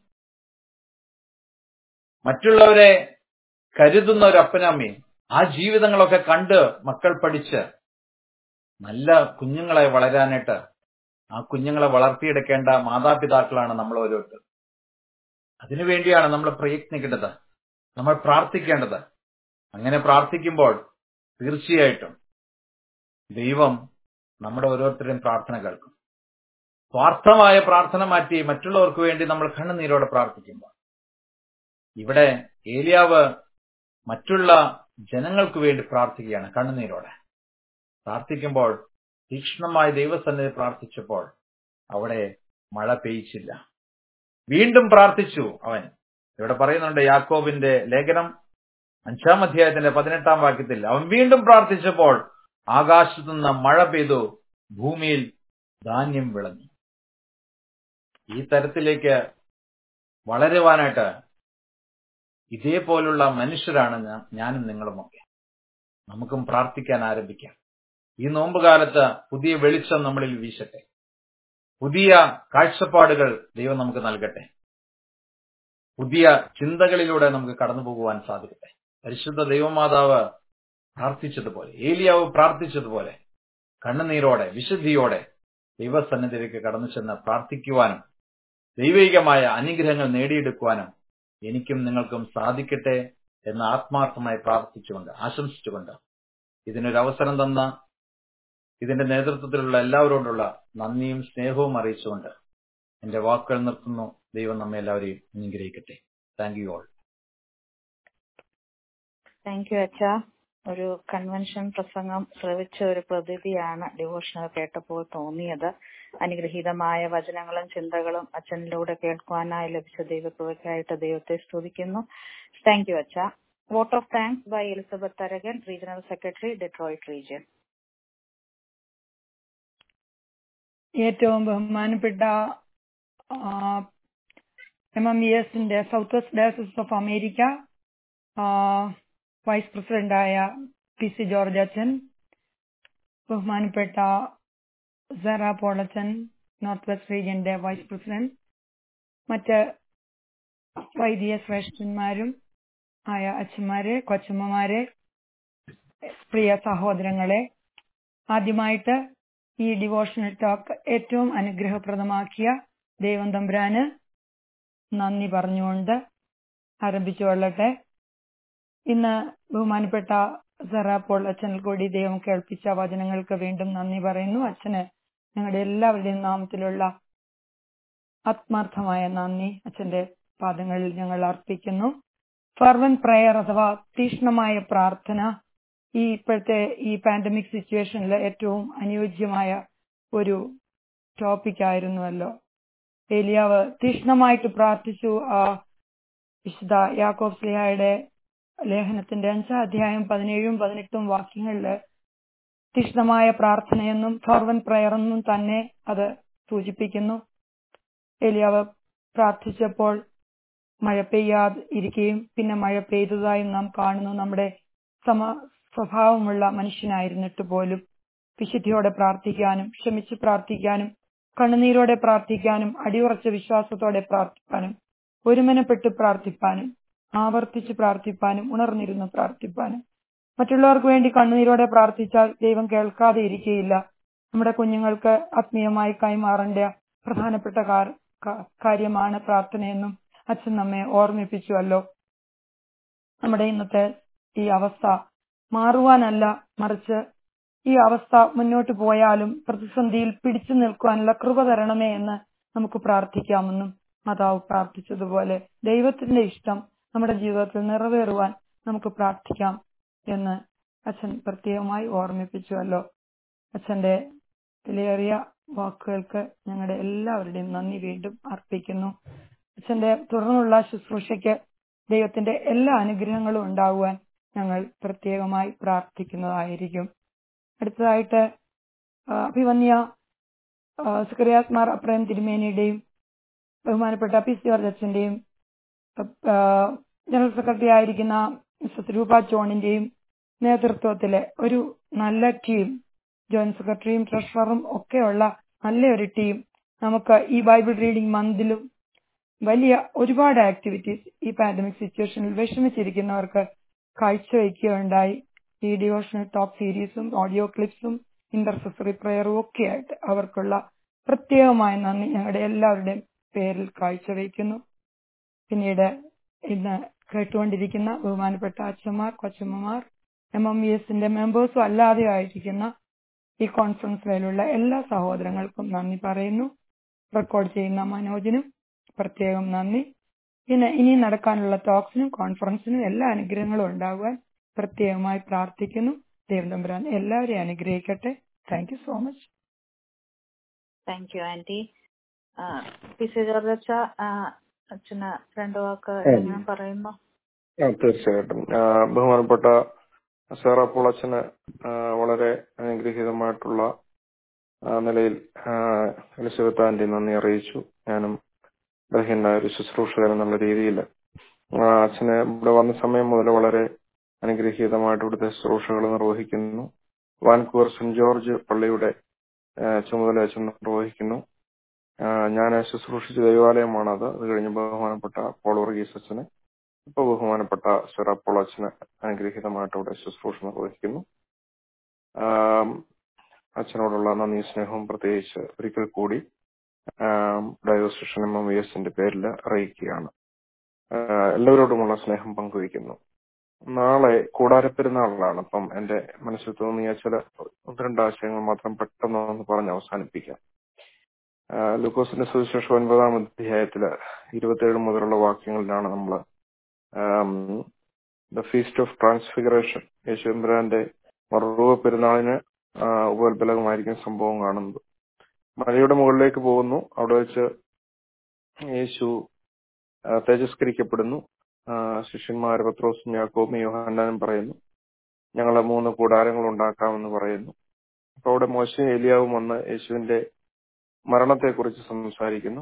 A: മറ്റുള്ളവരെ കരുതുന്ന ഒരു അപ്പനും അമ്മയും ആ ജീവിതങ്ങളൊക്കെ കണ്ട് മക്കൾ പഠിച്ച് നല്ല കുഞ്ഞുങ്ങളെ വളരാനായിട്ട് ആ കുഞ്ഞുങ്ങളെ വളർത്തിയെടുക്കേണ്ട മാതാപിതാക്കളാണ് നമ്മൾ ഓരോരുത്തർ അതിനുവേണ്ടിയാണ് നമ്മൾ പ്രയത്നിക്കേണ്ടത് നമ്മൾ പ്രാർത്ഥിക്കേണ്ടത് അങ്ങനെ പ്രാർത്ഥിക്കുമ്പോൾ തീർച്ചയായിട്ടും ദൈവം നമ്മുടെ ഓരോരുത്തരുടെയും പ്രാർത്ഥന കേൾക്കും സ്വാർത്ഥമായ പ്രാർത്ഥന മാറ്റി മറ്റുള്ളവർക്ക് വേണ്ടി നമ്മൾ കണ്ണുനീരോടെ പ്രാർത്ഥിക്കുമ്പോൾ ഇവിടെ ഏലിയാവ് മറ്റുള്ള ജനങ്ങൾക്ക് വേണ്ടി പ്രാർത്ഥിക്കുകയാണ് കണ്ണുനീരോടെ പ്രാർത്ഥിക്കുമ്പോൾ തീക്ഷ്ണമായ ദൈവസന്നിധി പ്രാർത്ഥിച്ചപ്പോൾ അവിടെ മഴ പെയ്ച്ചില്ല വീണ്ടും പ്രാർത്ഥിച്ചു അവൻ ഇവിടെ പറയുന്നുണ്ട് യാക്കോബിന്റെ ലേഖനം അഞ്ചാം അധ്യായത്തിന്റെ പതിനെട്ടാം വാക്യത്തിൽ അവൻ വീണ്ടും പ്രാർത്ഥിച്ചപ്പോൾ ആകാശത്തു നിന്ന് മഴ പെയ്തു ഭൂമിയിൽ ധാന്യം വിളഞ്ഞു ഈ തരത്തിലേക്ക് വളരുവാനായിട്ട് ഇതേപോലുള്ള മനുഷ്യരാണ് ഞാനും നിങ്ങളുമൊക്കെ നമുക്കും പ്രാർത്ഥിക്കാൻ ആരംഭിക്കാം ഈ നോമ്പുകാലത്ത് പുതിയ വെളിച്ചം നമ്മളിൽ വീശട്ടെ പുതിയ കാഴ്ചപ്പാടുകൾ ദൈവം നമുക്ക് നൽകട്ടെ പുതിയ ചിന്തകളിലൂടെ നമുക്ക് കടന്നു പോകുവാൻ സാധിക്കട്ടെ പരിശുദ്ധ ദൈവമാതാവ് പ്രാർത്ഥിച്ചതുപോലെ ഏലിയാവ് പ്രാർത്ഥിച്ചതുപോലെ കണ്ണുനീരോടെ വിശുദ്ധിയോടെ ദൈവസന്നിധിയിലേക്ക് കടന്നു ചെന്ന് പ്രാർത്ഥിക്കുവാനും ദൈവികമായ അനുഗ്രഹങ്ങൾ നേടിയെടുക്കുവാനും എനിക്കും നിങ്ങൾക്കും സാധിക്കട്ടെ എന്ന് ആത്മാർത്ഥമായി പ്രാർത്ഥിച്ചുകൊണ്ട് ആശംസിച്ചുകൊണ്ട് ഇതിനൊരു അവസരം തന്ന ഇതിന്റെ നേതൃത്വത്തിലുള്ള എല്ലാവരോടുള്ള നന്ദിയും സ്നേഹവും അറിയിച്ചുകൊണ്ട് എന്റെ വാക്കുകൾ നിർത്തുന്നു ദൈവം നമ്മെ എല്ലാവരെയും അനുഗ്രഹിക്കട്ടെ thank you all
B: thank you അച്ഛ ഒരു കൺവെൻഷൻ പ്രസംഗം ശ്രവിച്ച ഒരു പ്രതീതിയാണ് ഡിവോഷണൽ കേട്ടപ്പോൾ തോന്നിയത് അനുഗ്രഹീതമായ വചനങ്ങളും ചിന്തകളും അച്ഛനിലൂടെ കേൾക്കുവാനായി ലഭിച്ച ദൈവകൃപയ്ക്കായിട്ട് ദൈവത്തെ സ്തുതിക്കുന്നു താങ്ക് യു അച്ഛ vote of thanks by Elizabeth Tharakan regional secretary Detroit region
C: ഏറ്റവും ബഹുമാനപ്പെട്ട എം എം ഇ എസിന്റെ south west diocese of America vice പ്രസിഡന്റായ പി സി ജോർജ് അച്ഛൻ ബഹുമാനപ്പെട്ട സെറ പോളച്ചൻ നോർത്ത് വെസ്റ്റ് റീജിയന്റെ വൈസ് പ്രസിഡന്റ് മറ്റ് വൈദിക ശ്രേഷ്ഠന്മാരും ആയ അച്ഛന്മാരെ കൊച്ചമ്മമാരെ പ്രിയ സഹോദരങ്ങളെ ആദ്യമായിട്ട് ഈ ഡിവോഷണൽ ടോക്ക് ഏറ്റവും അനുഗ്രഹപ്രദമാക്കിയ ദൈവം തമ്പുരാന് നന്ദി പറഞ്ഞുകൊണ്ട് ആരംഭിച്ചു കൊള്ളട്ടെ ഇന്ന് ബഹുമാനപ്പെട്ട സെറാപ്പോൾ അച്ഛനിൽ കൂടി ദൈവം കേൾപ്പിച്ച വചനങ്ങൾക്ക് വീണ്ടും നന്ദി പറയുന്നു അച്ഛന് ഞങ്ങളുടെ എല്ലാവരുടെയും നാമത്തിലുള്ള ആത്മാർത്ഥമായ നന്ദി അച്ഛന്റെ പാദങ്ങളിൽ ഞങ്ങൾ അർപ്പിക്കുന്നു ഫർവൻ പ്രയർ അഥവാ തീഷ്ണമായ പ്രാർത്ഥന ഈ ഇപ്പോഴത്തെ ഈ പാൻഡമിക് സിറ്റുവേഷനിൽ ഏറ്റവും അനുയോജ്യമായ ഒരു ടോപ്പിക് ആയിരുന്നുവല്ലോ ഏലിയാവ് തീഷ്ണമായിട്ട് പ്രാർത്ഥിച്ചു ആ വിശുദ്ധ യാക്കോബ് സ്ലിഹായുടെ ലേഖനത്തിന്റെ അഞ്ചാം അധ്യായം പതിനേഴും പതിനെട്ടും വാക്യങ്ങളില് തീഷ്ണമായ പ്രാർത്ഥനയെന്നും ഫർവൻ പ്രയർ എന്നും തന്നെ അത് സൂചിപ്പിക്കുന്നു ഏലിയാവ് പ്രാർത്ഥിച്ചപ്പോൾ മഴ പെയ്യാതെ ഇരിക്കുകയും പിന്നെ മഴ പെയ്തതായും നാം കാണുന്നു നമ്മുടെ സമ സ്വഭാവമുള്ള മനുഷ്യനായിരുന്നിട്ട് പോലും വിശുദ്ധിയോടെ പ്രാർത്ഥിക്കാനും ക്ഷമിച്ച് പ്രാർത്ഥിക്കാനും കണ്ണുനീരോടെ പ്രാർത്ഥിക്കാനും അടിയുറച്ച വിശ്വാസത്തോടെ പ്രാർത്ഥിക്കാനും ഒരുമനപ്പെട്ട് പ്രാർത്ഥിപ്പാനും ആവർത്തിച്ച് പ്രാർത്ഥിപ്പാനും ഉണർന്നിരുന്ന് പ്രാർത്ഥിപ്പാനും മറ്റുള്ളവർക്ക് വേണ്ടി കണ്ണുനീരോടെ പ്രാർത്ഥിച്ചാൽ ദൈവം കേൾക്കാതെ ഇരിക്കുകയില്ല നമ്മുടെ കുഞ്ഞുങ്ങൾക്ക് ആത്മീയമായി കൈമാറേണ്ട പ്രധാനപ്പെട്ട കാര്യമാണ് പ്രാർത്ഥനയെന്നും അച്ഛൻ നമ്മെ ഓർമ്മിപ്പിച്ചുവല്ലോ നമ്മുടെ ഇന്നത്തെ ഈ അവസ്ഥ മാറുവാനല്ല മറിച്ച് ഈ അവസ്ഥ മുന്നോട്ട് പോയാലും പ്രതിസന്ധിയിൽ പിടിച്ചു നിൽക്കുവാനുള്ള കൃപ തരണമേ എന്ന് നമുക്ക് പ്രാർത്ഥിക്കാമെന്നും മാതാവ് പ്രാർത്ഥിച്ചതുപോലെ ദൈവത്തിന്റെ ഇഷ്ടം നമ്മുടെ ജീവിതത്തിൽ നിറവേറുവാൻ നമുക്ക് പ്രാർത്ഥിക്കാം എന്ന് അച്ഛൻ പ്രത്യേകമായി ഓർമ്മിപ്പിച്ചുവല്ലോ അച്ഛന്റെ വിലയേറിയ വാക്കുകൾക്ക് ഞങ്ങളുടെ എല്ലാവരുടെയും നന്ദി വീണ്ടും അർപ്പിക്കുന്നു അച്ഛന്റെ തുടർന്നുള്ള ശുശ്രൂഷയ്ക്ക് ദൈവത്തിന്റെ എല്ലാ അനുഗ്രഹങ്ങളും ഉണ്ടാകുവാൻ ഞങ്ങൾ പ്രത്യേകമായി പ്രാർത്ഥിക്കുന്നതായിരിക്കും അടുത്തതായിട്ട് ആ, അഭിവന്യ സുക്രിയാസ് മാർ അപ്രയം തിരുമേനിയുടെയും ബഹുമാനപ്പെട്ട പി സി അച്ഛന്റെയും ജനറൽ സെക്രട്ടറി ആയിരിക്കുന്ന മിസ്റ്റർ രൂപ ജോണിന്റെയും നേതൃത്വത്തിലെ ഒരു നല്ല ടീം ജോയിന്റ് സെക്രട്ടറിയും ട്രഷററും ഒക്കെയുള്ള നല്ലൊരു ടീം നമുക്ക് ഈ ബൈബിൾ റീഡിംഗ് മന്തിലും വലിയ ഒരുപാട് ആക്ടിവിറ്റീസ് ഈ പാൻഡമിക് സിറ്റുവേഷനിൽ വിഷമിച്ചിരിക്കുന്നവർക്ക് കാഴ്ചവെക്കുകയുണ്ടായി ഈ ഡിവോഷണൽ ടോക്ക് സീരീസും ഓഡിയോ ക്ലിപ്സും ഇന്റർസെസറി പ്രയറും ഒക്കെ ആയിട്ട് അവർക്കുള്ള പ്രത്യേകമായ നന്ദി ഞങ്ങളുടെ എല്ലാവരുടെയും പേരിൽ കാഴ്ചവെക്കുന്നു പിന്നീട് ഇന്ന് കേട്ടുകൊണ്ടിരിക്കുന്ന ബഹുമാനപ്പെട്ട അച്ഛന്മാർ കൊച്ചമ്മമാർ എം എം വി എസിന്റെ മെമ്പേഴ്സും അല്ലാതെ ആയിരിക്കുന്ന ഈ കോൺഫറൻസിലുള്ള എല്ലാ സഹോദരങ്ങൾക്കും നന്ദി പറയുന്നു റെക്കോർഡ് ചെയ്യുന്ന മനോജിനും പ്രത്യേകം നന്ദി പിന്നെ ഇനി നടക്കാനുള്ള ടോക്സിനും കോൺഫറൻസിനും എല്ലാ അനുഗ്രഹങ്ങളും ഉണ്ടാകുവാൻ പ്രത്യേകമായി പ്രാർത്ഥിക്കുന്നു ദൈവം തമ്പുരാൻ എല്ലാവരെയും അനുഗ്രഹിക്കട്ടെ thank you so much
B: thank you aunty P C George അച്ഛ അച്ഛന് രണ്ടു വാക്ക് എന്തെങ്കിലും പറയുന്നു
D: ആ തീർച്ചയായിട്ടും ആ, ബഹുമാനപ്പെട്ട സാറ പോളച്ചന് ആ, വളരെ അനുഗ്രഹീതമായിട്ടുള്ള ആ, നിലയിൽ എലിസബത്ത് ആന്റി നന്ദി അറിയിച്ചു ഞാനും ബലഹീനായ ഒരു ശുശ്രൂഷകൻ എന്നുള്ള രീതിയിൽ അച്ഛന് ഇവിടെ വന്ന സമയം മുതൽ വളരെ അനുഗ്രഹീതമായിട്ട് ഇവിടുത്തെ ശുശ്രൂഷകൾ നിർവഹിക്കുന്നു വാൻകൂവർ സെന്റ് ജോർജ് പള്ളിയുടെ ആ, ചുമതല അച്ഛൻ നിർവഹിക്കുന്നു ആ, ഞാൻ ശുശ്രൂഷിച്ച ദൈവാലയമാണത് അത് കഴിഞ്ഞ് ബഹുമാനപ്പെട്ട പോൾ വർഗീസ് അച്ഛന് ഇപ്പൊ ബഹുമാനപ്പെട്ട സർ അപ്പോൾ അച്ഛന് അനുഗ്രഹീതമായിട്ട് ഇവിടെ ശുശ്രൂഷ നിർവഹിക്കുന്നു ആം, അച്ഛനോടുള്ള നന്ദി സ്നേഹവും പ്രത്യേകിച്ച് ഒരിക്കൽ കൂടി ഡയോസിഷൻ എം എം വി എസിന്റെ പേരിൽ അറിയിക്കുകയാണ് ആ, എല്ലാവരോടുമുള്ള സ്നേഹം പങ്കുവയ്ക്കുന്നു നാളെ കൂടാരപ്പെരുന്നാളിലാണ് അപ്പം എന്റെ മനസ്സിൽ തോന്നിയ ചില ഒന്ന് രണ്ട് ആശയങ്ങൾ മാത്രം പെട്ടെന്ന് ഒന്ന് പറഞ്ഞ് അവസാനിപ്പിക്കാം ആ, ലൂക്കോസിന്റെ സുവിശേഷം ഒൻപതാം അധ്യായത്തില് ഇരുപത്തിയേഴ് മുതലുള്ള വാക്യങ്ങളിലാണ് നമ്മൾ ദ ഫീസ്റ്റ് ഓഫ് ട്രാൻസ്ഫിഗറേഷൻ യേശുന്ദ്രാന്റെ മറുവ പെരുന്നാളിന് ആ, ഉപോത്ബലകമായിരിക്കുന്ന സംഭവം കാണുന്നത് മലയുടെ മുകളിലേക്ക് പോകുന്നു അവിടെ വെച്ച് യേശു ആ, തേജസ്കരിക്കപ്പെടുന്നു ആ, ശിഷ്യന്മാർ പത്രോസും യാക്കോബും യോഹാനാനും പറയുന്നു ഞങ്ങളെ മൂന്ന് കൂടാരങ്ങൾ ഉണ്ടാക്കാമെന്ന് പറയുന്നു അപ്പൊ അവിടെ മോശയും ഏലിയാവും വന്ന് യേശുവിന്റെ മരണത്തെക്കുറിച്ച് സംസാരിക്കുന്നു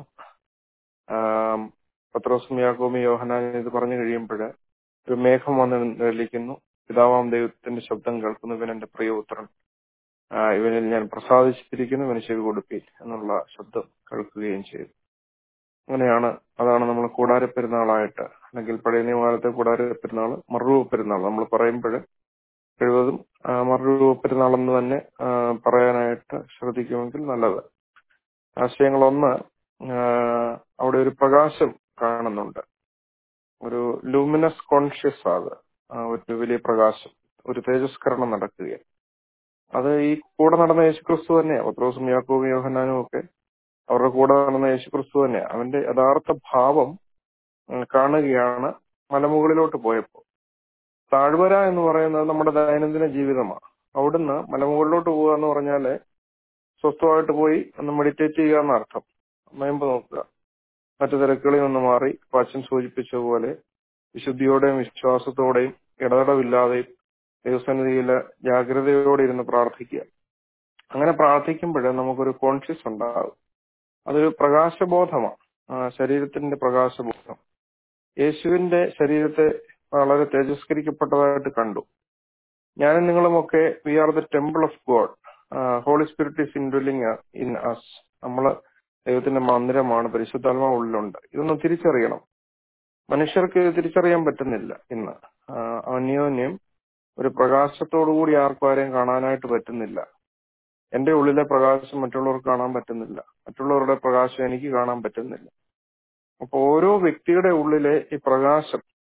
D: ആം, പത്രോസും യാക്കോബും യോഹനാനും ഇത് പറഞ്ഞു കഴിയുമ്പോൾ ഒരു മേഘം വന്ന് നിഴലിക്കുന്നു പിതാവാം ദൈവത്തിന്റെ ശബ്ദം കേൾക്കുന്നു ഇവൻ എന്റെ പ്രിയപുത്രൻ ആ, ഇവനിൽ ഞാൻ പ്രസാദിച്ചിരിക്കുന്നു ഇവന് ചെവി കൊടുപ്പീൻ എന്നുള്ള ശബ്ദം കേൾക്കുകയും ചെയ്തു അങ്ങനെയാണ് അതാണ് നമ്മൾ കൂടാര പെരുന്നാളായിട്ട് അല്ലെങ്കിൽ പഴയ നിയമകാലത്തെ കൂടാര പെരുന്നാൾ മറുരൂപ പെരുന്നാൾ നമ്മൾ പറയുമ്പോൾ കഴിവതും ആ, മറുരൂപ പെരുന്നാൾ എന്ന് തന്നെ ആ, പറയാനായിട്ട് ശ്രദ്ധിക്കുമെങ്കിൽ നല്ലത് ആശയങ്ങളൊന്ന് ആ, അവിടെ ഒരു പ്രകാശം കാണുന്നുണ്ട് ഒരു ലൂമിനസ് കോൺഷ്യസ് അത് ആ, ഒരു വലിയ പ്രകാശം ഒരു തേജസ്കരണം നടക്കുകയാണ് അത് ഈ കൂടെ നടന്ന യേശുക്രിസ്തു തന്നെയാണ് പത്രോസും യാക്കോബും യോഹന്നാനും ഒക്കെ അവരുടെ കൂടെ നടന്ന യേശുക്രിസ്തു തന്നെ അവന്റെ യഥാർത്ഥ ഭാവം ഉം, കാണുകയാണ് മലമുകളിലോട്ട് പോയപ്പോൾ താഴ്വര എന്ന് പറയുന്നത് നമ്മുടെ ദൈനംദിന ജീവിതമാണ് അവിടുന്ന് മലമുകളിലോട്ട് പോവുക എന്ന് പറഞ്ഞാല് സ്വസ്ഥമായിട്ട് പോയി ഒന്ന് മെഡിറ്റേറ്റ് ചെയ്യുക എന്നർത്ഥം മയമ്പ് നോക്കുക മറ്റു തിരക്കുകളിൽ നിന്ന് മാറി പാച്ചൻ സൂചിപ്പിച്ച പോലെ വിശുദ്ധിയോടെയും വിശ്വാസത്തോടെയും ഇടതടവില്ലാതെയും ദൈവസന്നിധിയില് ജാഗ്രതയോടെ ഇരുന്ന് പ്രാർത്ഥിക്കുക അങ്ങനെ പ്രാർത്ഥിക്കുമ്പോൾ നമുക്കൊരു കോൺഷ്യസ് ഉണ്ടാകും അതൊരു പ്രകാശബോധമാണ് ആ, ശരീരത്തിന്റെ പ്രകാശബോധം യേശുവിന്റെ ശരീരത്തെ വളരെ തേജസ്കരിക്കപ്പെട്ടതായിട്ട് കണ്ടു ഞാനും നിങ്ങളുമൊക്കെ we are the temple of God Holy Spirit is indwelling in us നമ്മള് ദൈവത്തിന്റെ മന്ദിരമാണ് പരിശുദ്ധാത്മാവ് ഉള്ളിലുണ്ട് ഇതൊന്ന് തിരിച്ചറിയണം മനുഷ്യർക്ക് ഇത് തിരിച്ചറിയാൻ പറ്റുന്നില്ല ഇന്ന് ആ, അന്യോന്യം ഒരു പ്രകാശത്തോടുകൂടി ആർക്കും ആരെയും കാണാനായിട്ട് പറ്റുന്നില്ല എന്റെ ഉള്ളിലെ പ്രകാശം മറ്റുള്ളവർക്ക് കാണാൻ പറ്റുന്നില്ല മറ്റുള്ളവരുടെ പ്രകാശം എനിക്ക് കാണാൻ പറ്റുന്നില്ല അപ്പൊ ഓരോ വ്യക്തിയുടെ ഉള്ളിലെ ഈ പ്രകാശം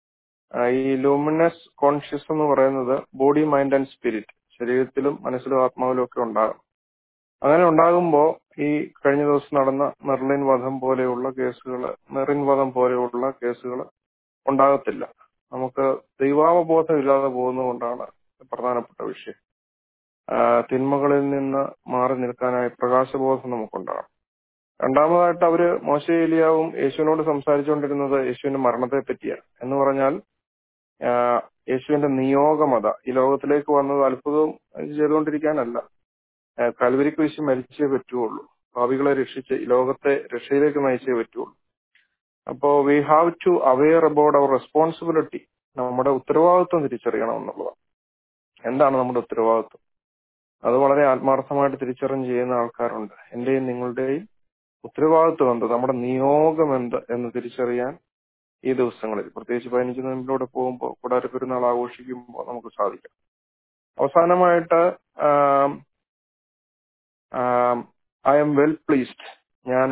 D: ആ, ഈ ലൂമിനസ് കോൺഷ്യസ് എന്ന് പറയുന്നത് ബോഡി മൈൻഡ് ആൻഡ് സ്പിരിറ്റ് ശരീരത്തിലും മനസ്സിലും ആത്മാവിലും ഒക്കെ ഉണ്ടാകും അങ്ങനെ ഉണ്ടാകുമ്പോൾ ഈ കഴിഞ്ഞ ദിവസം നടന്ന മെർലിൻ വധം പോലെയുള്ള കേസുകൾ മെറിൻ വധം പോലെയുള്ള കേസുകൾ ഉണ്ടാകത്തില്ല നമുക്ക് ദൈവാവബോധം ഇല്ലാതെ പോകുന്നതുകൊണ്ടാണ് പ്രധാനപ്പെട്ട വിഷയം ആ, തിന്മകളിൽ നിന്ന് മാറി നിൽക്കാനായി പ്രകാശബോധം നമുക്കുണ്ടാകണം രണ്ടാമതായിട്ട് അവര് മോശ ഏലിയാവും യേശുവിനോട് സംസാരിച്ചുകൊണ്ടിരുന്നത് യേശുവിന്റെ മരണത്തെ പറ്റിയാണ് എന്ന് പറഞ്ഞാൽ ആ, യേശുവിന്റെ നിയോഗമത ഈ ലോകത്തിലേക്ക് വന്നത് അത്ഭുതവും ചെയ്തുകൊണ്ടിരിക്കാനല്ല ആ, കൽവരി കുരിശ് മരിച്ചേ പറ്റുള്ളൂ ഭാവികളെ രക്ഷിച്ച് ഈ ലോകത്തെ രക്ഷയിലേക്ക് നയിച്ചേ പറ്റുള്ളൂ അപ്പോ we have to aware about our responsibility നമ്മുടെ ഉത്തരവാദിത്വം തിരിച്ചറിയണം എന്നുള്ളതാണ് എന്താണ് നമ്മുടെ ഉത്തരവാദിത്വം അത് വളരെ ആത്മാർത്ഥമായിട്ട് തിരിച്ചറിഞ്ഞ് ചെയ്യുന്ന ആൾക്കാരുണ്ട് എന്റെയും നിങ്ങളുടെയും ഉത്തരവാദിത്വം എന്ത് നമ്മുടെ നിയോഗം എന്ത് എന്ന് തിരിച്ചറിയാൻ ഈ ദിവസങ്ങളിൽ പ്രത്യേകിച്ച് പതിനഞ്ച് നോമ്പിലൂടെ പോകുമ്പോൾ കൂടാര പെരുന്നാൾ ആഘോഷിക്കുമ്പോൾ നമുക്ക് സാധിക്കും അവസാനമായിട്ട് ഐ എം വെൽ പ്ലീസ്ഡ് ഞാൻ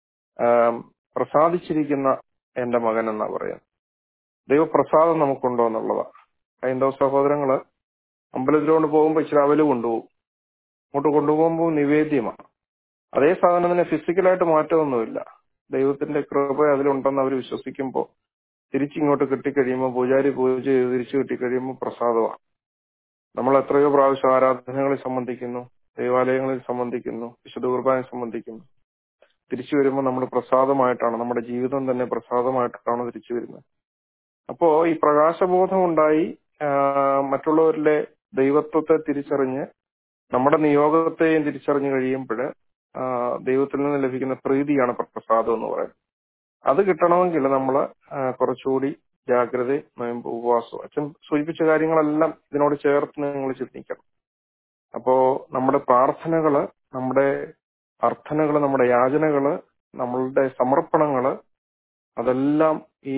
D: പ്രസാദിച്ചിരിക്കുന്ന എന്റെ മകൻ എന്നാ പറയുന്നത് ദൈവപ്രസാദം നമുക്കുണ്ടോ എന്നുള്ളതാണ് ഹൈന്ദവ സഹോദരങ്ങള് അമ്പലത്തിലോട്ട് പോകുമ്പോൾ ഇച്ചിരി അവല് കൊണ്ടുപോകും അങ്ങോട്ട് കൊണ്ടുപോകുമ്പോൾ നിവേദ്യമാണ് അതേ സാധനത്തിന് ഫിസിക്കലായിട്ട് മാറ്റമൊന്നുമില്ല ദൈവത്തിന്റെ കൃപ അതിലുണ്ടെന്ന് അവർ വിശ്വസിക്കുമ്പോൾ തിരിച്ചിങ്ങോട്ട് കിട്ടിക്കഴിയുമ്പോൾ പൂജാരി പൂജ ചെയ്ത് തിരിച്ചു കിട്ടിക്കഴിയുമ്പോൾ പ്രസാദമാണ് നമ്മൾ എത്രയോ പ്രാവശ്യം ആരാധനകളിൽ സംബന്ധിക്കുന്നു ദൈവാലയങ്ങളിൽ സംബന്ധിക്കുന്നു വിശുദ്ധ കുർബാനയിൽ സംബന്ധിക്കുന്നു തിരിച്ചു വരുമ്പോൾ നമ്മൾ പ്രസാദമായിട്ടാണ് നമ്മുടെ ജീവിതം തന്നെ പ്രസാദമായിട്ടാണ് തിരിച്ചു വരുന്നത് അപ്പോ ഈ പ്രകാശബോധം ഉണ്ടായി ആ, മറ്റുള്ളവരിലെ ദൈവത്വത്തെ തിരിച്ചറിഞ്ഞ് നമ്മുടെ നിയോഗത്തെയും തിരിച്ചറിഞ്ഞു കഴിയുമ്പോൾ ദൈവത്തിൽ നിന്ന് ലഭിക്കുന്ന പ്രീതിയാണ് പ്രസാദം എന്ന് പറയുന്നത് അത് കിട്ടണമെങ്കിൽ നമ്മൾ കുറച്ചുകൂടി ജാഗ്രത നോയമ്പ് ഉപവാസം അച്ഛൻ സൂചിപ്പിച്ച കാര്യങ്ങളെല്ലാം ഇതിനോട് ചേർത്ത് നിങ്ങൾ ചിന്തിക്കണം അപ്പോ നമ്മുടെ പ്രാർത്ഥനകള് നമ്മുടെ അർത്ഥനകള് നമ്മുടെ യാചനകള് നമ്മളുടെ സമർപ്പണങ്ങള് അതെല്ലാം ഈ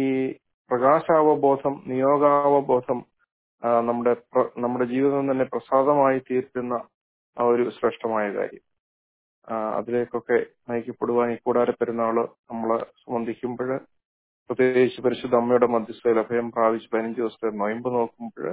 D: പ്രകാശാവബോധം നിയോഗാവബോധം ആ, നമ്മുടെ പ്ര- നമ്മുടെ ജീവിതം തന്നെ പ്രസാദമായി തീരുന്ന ആ ഒരു ശ്രേഷ്ഠമായ കാര്യം ആ, അതിലേക്കൊക്കെ നയിക്കപ്പെടുവാൻ ഈ കൂടാര പെരുന്നാള് നമ്മള് സംബന്ധിക്കുമ്പോൾ പ്രത്യേകിച്ച് പരിശുദ്ധ അമ്മയുടെ മധ്യസ്ഥയിൽ അഭയം പ്രാപിച്ച് പതിനഞ്ച് ദിവസത്തെ നൊയമ്പ് നോക്കുമ്പോൾ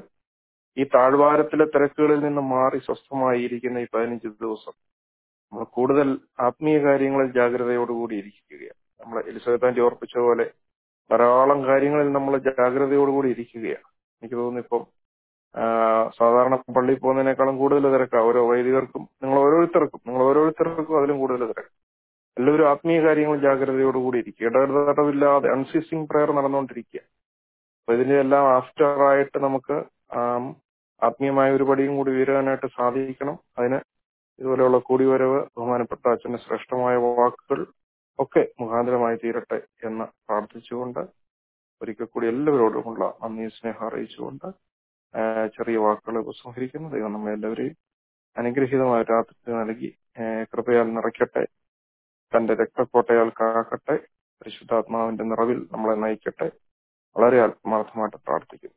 D: ഈ താഴ്വാരത്തിലെ തിരക്കുകളിൽ നിന്ന് മാറി സ്വസ്ഥമായിരിക്കുന്ന ഈ പതിനഞ്ച് ദിവസം നമ്മൾ കൂടുതൽ ആത്മീയ കാര്യങ്ങളിൽ ജാഗ്രതയോടുകൂടി ഇരിക്കുകയാണ് നമ്മൾ എലിസബത്താൻറ്റി ഓർപ്പിച്ച പോലെ ധാരാളം കാര്യങ്ങളിൽ നമ്മൾ ജാഗ്രതയോടുകൂടി ഇരിക്കുകയാണ് എനിക്ക് തോന്നുന്നു ഇപ്പം ആ, സാധാരണ പള്ളിയിൽ പോകുന്നതിനേക്കാളും കൂടുതൽ തിരക്കാണ് ഓരോ വൈദികർക്കും നിങ്ങൾ ഓരോരുത്തർക്കും നിങ്ങൾ ഓരോരുത്തർക്കും അതിലും കൂടുതൽ തിരക്ക് എല്ലാവരും ആത്മീയ കാര്യങ്ങൾ ജാഗ്രതയോടുകൂടി ഇരിക്കുക ഇടതടവില്ലാതെ അൺസീസിങ് പ്രയർ നടന്നുകൊണ്ടിരിക്കുക അപ്പൊ ഇതിന്റെ എല്ലാം ആഫ്റ്റർ ആയിട്ട് നമുക്ക് ആം, ആത്മീയമായ ഒരു പടിയും കൂടി ഉയരാനായിട്ട് സാധിക്കണം അതിന് ഇതുപോലെയുള്ള കൂടിവരവ് ബഹുമാനപ്പെട്ട അച്ഛന്റെ ശ്രേഷ്ഠമായ വാക്കുകൾ ഒക്കെ മുഖാന്തരമായി തീരട്ടെ എന്ന് പ്രാർത്ഥിച്ചുകൊണ്ട് ഒരിക്കൽ കൂടി എല്ലാവരോടുമുള്ള നന്ദി സ്നേഹം അറിയിച്ചുകൊണ്ട് ആ, ചെറിയ വാക്കുകൾ ഉപസംഹരിക്കുന്നു ദൈവം നമ്മെ എല്ലാവരെയും അനുഗ്രഹീതമായ രാത്രി നൽകി ആ, കൃപയാൽ നിറയ്ക്കട്ടെ തന്റെ രക്തക്കോട്ടയാൽ കാക്കട്ടെ പരിശുദ്ധാത്മാവിന്റെ നിറവിൽ നമ്മളെ നയിക്കട്ടെ വളരെ ആത്മാർത്ഥമായിട്ട് പ്രാർത്ഥിക്കുന്നു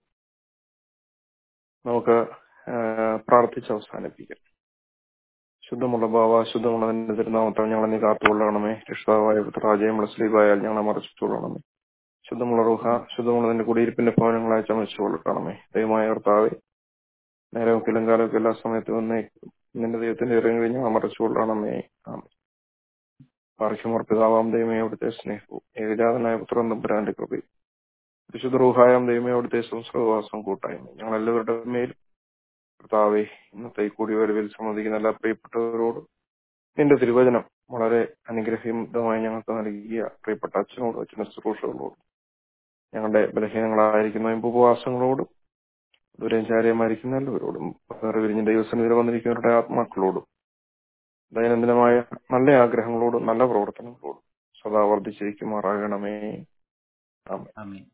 D: നമുക്ക് ആ, പ്രാർത്ഥിച്ച് അവസാനിപ്പിക്കാം ശുദ്ധമുള്ള ഭാവ ശുദ്ധമുള്ള നിന്റെ തിരുനാമത്താൽ ഞങ്ങളെ നീ കാത്തുകൊള്ളണമേ രക്ഷിതാവായ പുത്രാജയമുള്ള സ്ലീപായാൽ ഞങ്ങളെ മറച്ചിട്ടുകൊള്ളണമേ ശുദ്ധമുള്ള റുഹ ശുദ്ധമുള്ള നിന്റെ കുടിയിരിപ്പിന്റെ ഭവനങ്ങളായി ചമച്ചു കൊള്ളണമേ ദൈവമായ കർത്താവെ നേരവും കിലങ്കാലമൊക്കെ എല്ലാ സമയത്തും വന്നേ നിന്റെ ദൈവത്തിന്റെ ഇറങ്ങി കഴിഞ്ഞ് അമർച്ചു കൊള്ളണമേ ആമേ പാർശ്വമർ പിതാവാം ദൈവമേ അവിടുത്തെ സ്നേഹവും ഏകജാതനായ പുത്രൻ തമ്പുരാന്റെ കൃപയും വിശുദ്ധ റൂഹായാം ദൈവമേ അവിടുത്തെ സംസ്കൃതവാസം കൂട്ടായ്മ ഞങ്ങൾ എല്ലാവരുടെ മേൽ കർത്താവെ ഇന്നത്തെ ഈ കൂടിവരവിൽ സംബന്ധിക്കുന്ന എല്ലാ പ്രിയപ്പെട്ടവരോടും നിന്റെ തിരുവചനം വളരെ അനുഗ്രഹീതമായി ഞങ്ങൾക്ക് നൽകിയ പ്രിയപ്പെട്ട അച്ഛനോടും അച്ഛന ശുശ്രൂഷകളോടും ഞങ്ങളുടെ ബലഹീനങ്ങളായിരിക്കുന്ന ഉപവാസങ്ങളോടും ദുരഞ്ചാര്യമായിരിക്കുന്ന എല്ലാവരോടും വേറെ വിരിഞ്ഞ ദൈവസന്നിധിയിൽ വന്നിരിക്കുന്നവരുടെ ആത്മാക്കളോടും ദൈനംദിനമായ നല്ല ആഗ്രഹങ്ങളോടും നല്ല പ്രവർത്തനങ്ങളോടും സദാ വർദ്ധിച്ചിരിക്കുമാറാകണമേ ആമേ
A: ആമീൻ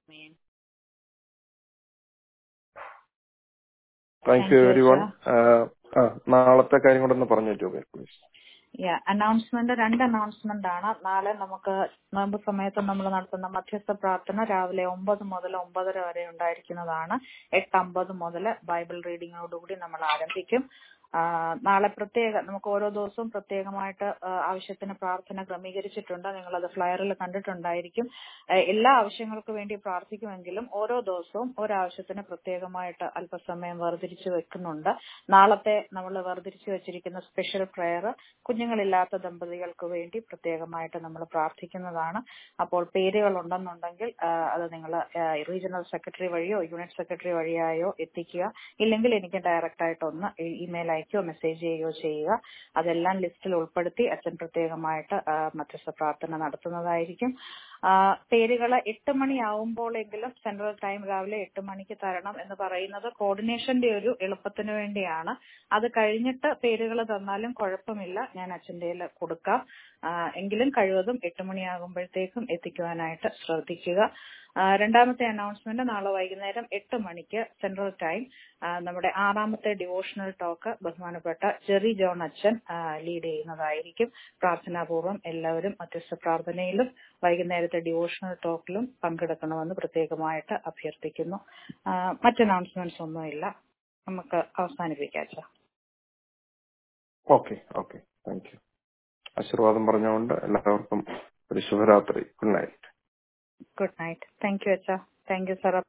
D: thank
B: Thank
D: you
B: you,
D: everyone നാളത്തെ കാര്യം കൂടെ ഒന്ന് പറഞ്ഞു ജോബേ പ്ലീസ്
B: അനൗൺസ്മെന്റ് രണ്ട് അനൗൺസ്മെന്റ് ആണ് നാളെ നമുക്ക് നോമ്പ് സമയത്ത് നമ്മൾ നടത്തുന്ന മധ്യസ്ഥ പ്രാർത്ഥന രാവിലെ ഒമ്പത് മുതൽ ഒമ്പതര വരെ ഉണ്ടായിരിക്കുന്നതാണ് എട്ട് അമ്പത് മുതൽ ബൈബിൾ റീഡിങ്ങോടുകൂടി നമ്മൾ ആരംഭിക്കും ആ, നാളെ പ്രത്യേക നമുക്ക് ഓരോ ദിവസവും പ്രത്യേകമായിട്ട് ആ, ആവശ്യത്തിന് പ്രാർത്ഥന ക്രമീകരിച്ചിട്ടുണ്ട് നിങ്ങളത് ഫ്ലയറിൽ കണ്ടിട്ടുണ്ടായിരിക്കും ആ, എല്ലാ ആവശ്യങ്ങൾക്ക് വേണ്ടി പ്രാർത്ഥിക്കുമെങ്കിലും ഓരോ ദിവസവും ഒരാവശ്യത്തിന് പ്രത്യേകമായിട്ട് അല്പസമയം വേർതിരിച്ച് വെക്കുന്നുണ്ട് നാളത്തെ നമ്മൾ വേർതിരിച്ച് വെച്ചിരിക്കുന്ന സ്പെഷ്യൽ പ്രെയർ കുഞ്ഞുങ്ങളില്ലാത്ത ദമ്പതികൾക്ക് വേണ്ടി പ്രത്യേകമായിട്ട് നമ്മൾ പ്രാർത്ഥിക്കുന്നതാണ് അപ്പോൾ പേരുകൾ ഉണ്ടെന്നുണ്ടെങ്കിൽ ആ, അത് നിങ്ങൾ റീജിയണൽ സെക്രട്ടറി വഴിയോ യൂണിറ്റ് സെക്രട്ടറി വഴിയായോ എത്തിക്കുക ഇല്ലെങ്കിൽ എനിക്ക് ഡയറക്റ്റ് ആയിട്ട് ഒന്ന് ഇമെയിൽ അയക്കുകയോ മെസ്സേജ് ചെയ്യുകയോ ചെയ്യുക അതെല്ലാം ലിസ്റ്റിൽ ഉൾപ്പെടുത്തി അച്ഛൻ പ്രത്യേകമായിട്ട് ആ, മധ്യസ്ഥ പ്രാർത്ഥന നടത്തുന്നതായിരിക്കും പേരുകൾ എട്ട് മണിയാവുമ്പോഴെങ്കിലും സെൻട്രൽ ടൈം രാവിലെ എട്ട് മണിക്ക് തരണം എന്ന് പറയുന്നത് കോർഡിനേഷന്റെ ഒരു എളുപ്പത്തിന് വേണ്ടിയാണ് അത് കഴിഞ്ഞിട്ട് പേരുകൾ തന്നാലും കുഴപ്പമില്ല ഞാൻ അച്ഛൻ്റെ കയ്യിൽ കൊടുക്കാം ആ, എങ്കിലും കഴിവതും എട്ട് മണിയാകുമ്പോഴത്തേക്കും എത്തിക്കുവാനായിട്ട് ശ്രദ്ധിക്കുക ആ, രണ്ടാമത്തെ അനൗൺസ്മെന്റ് നാളെ വൈകുന്നേരം എട്ട് മണിക്ക് സെൻട്രൽ ടൈം ആ, നമ്മുടെ ആറാമത്തെ ഡിവോഷണൽ ടോക്ക് ബഹുമാനപ്പെട്ട ജെറി ജോൺ അച്ഛൻ ലീഡ് ചെയ്യുന്നതായിരിക്കും പ്രാർത്ഥനാപൂർവ്വം എല്ലാവരും മധ്യസ്ഥ പ്രാർത്ഥനയിലും വൈകുന്നേരത്തെ ഡിവോഷണൽ ടോക്കിലും പങ്കെടുക്കണമെന്ന് പ്രത്യേകമായിട്ട് അഭ്യർത്ഥിക്കുന്നു ആ, മറ്റ് അനൗൺസ്മെന്റ്സ് ഒന്നുമില്ല നമുക്ക് അവസാനിപ്പിക്കാം അച്ഛാ
D: ഓക്കെ ഓക്കെ താങ്ക് യു ആശീർവാദം പറഞ്ഞുകൊണ്ട് എല്ലാവർക്കും ഒരു ശുഭരാത്രി good night
B: good night thank you അച്ഛാ താങ്ക് യു സാർ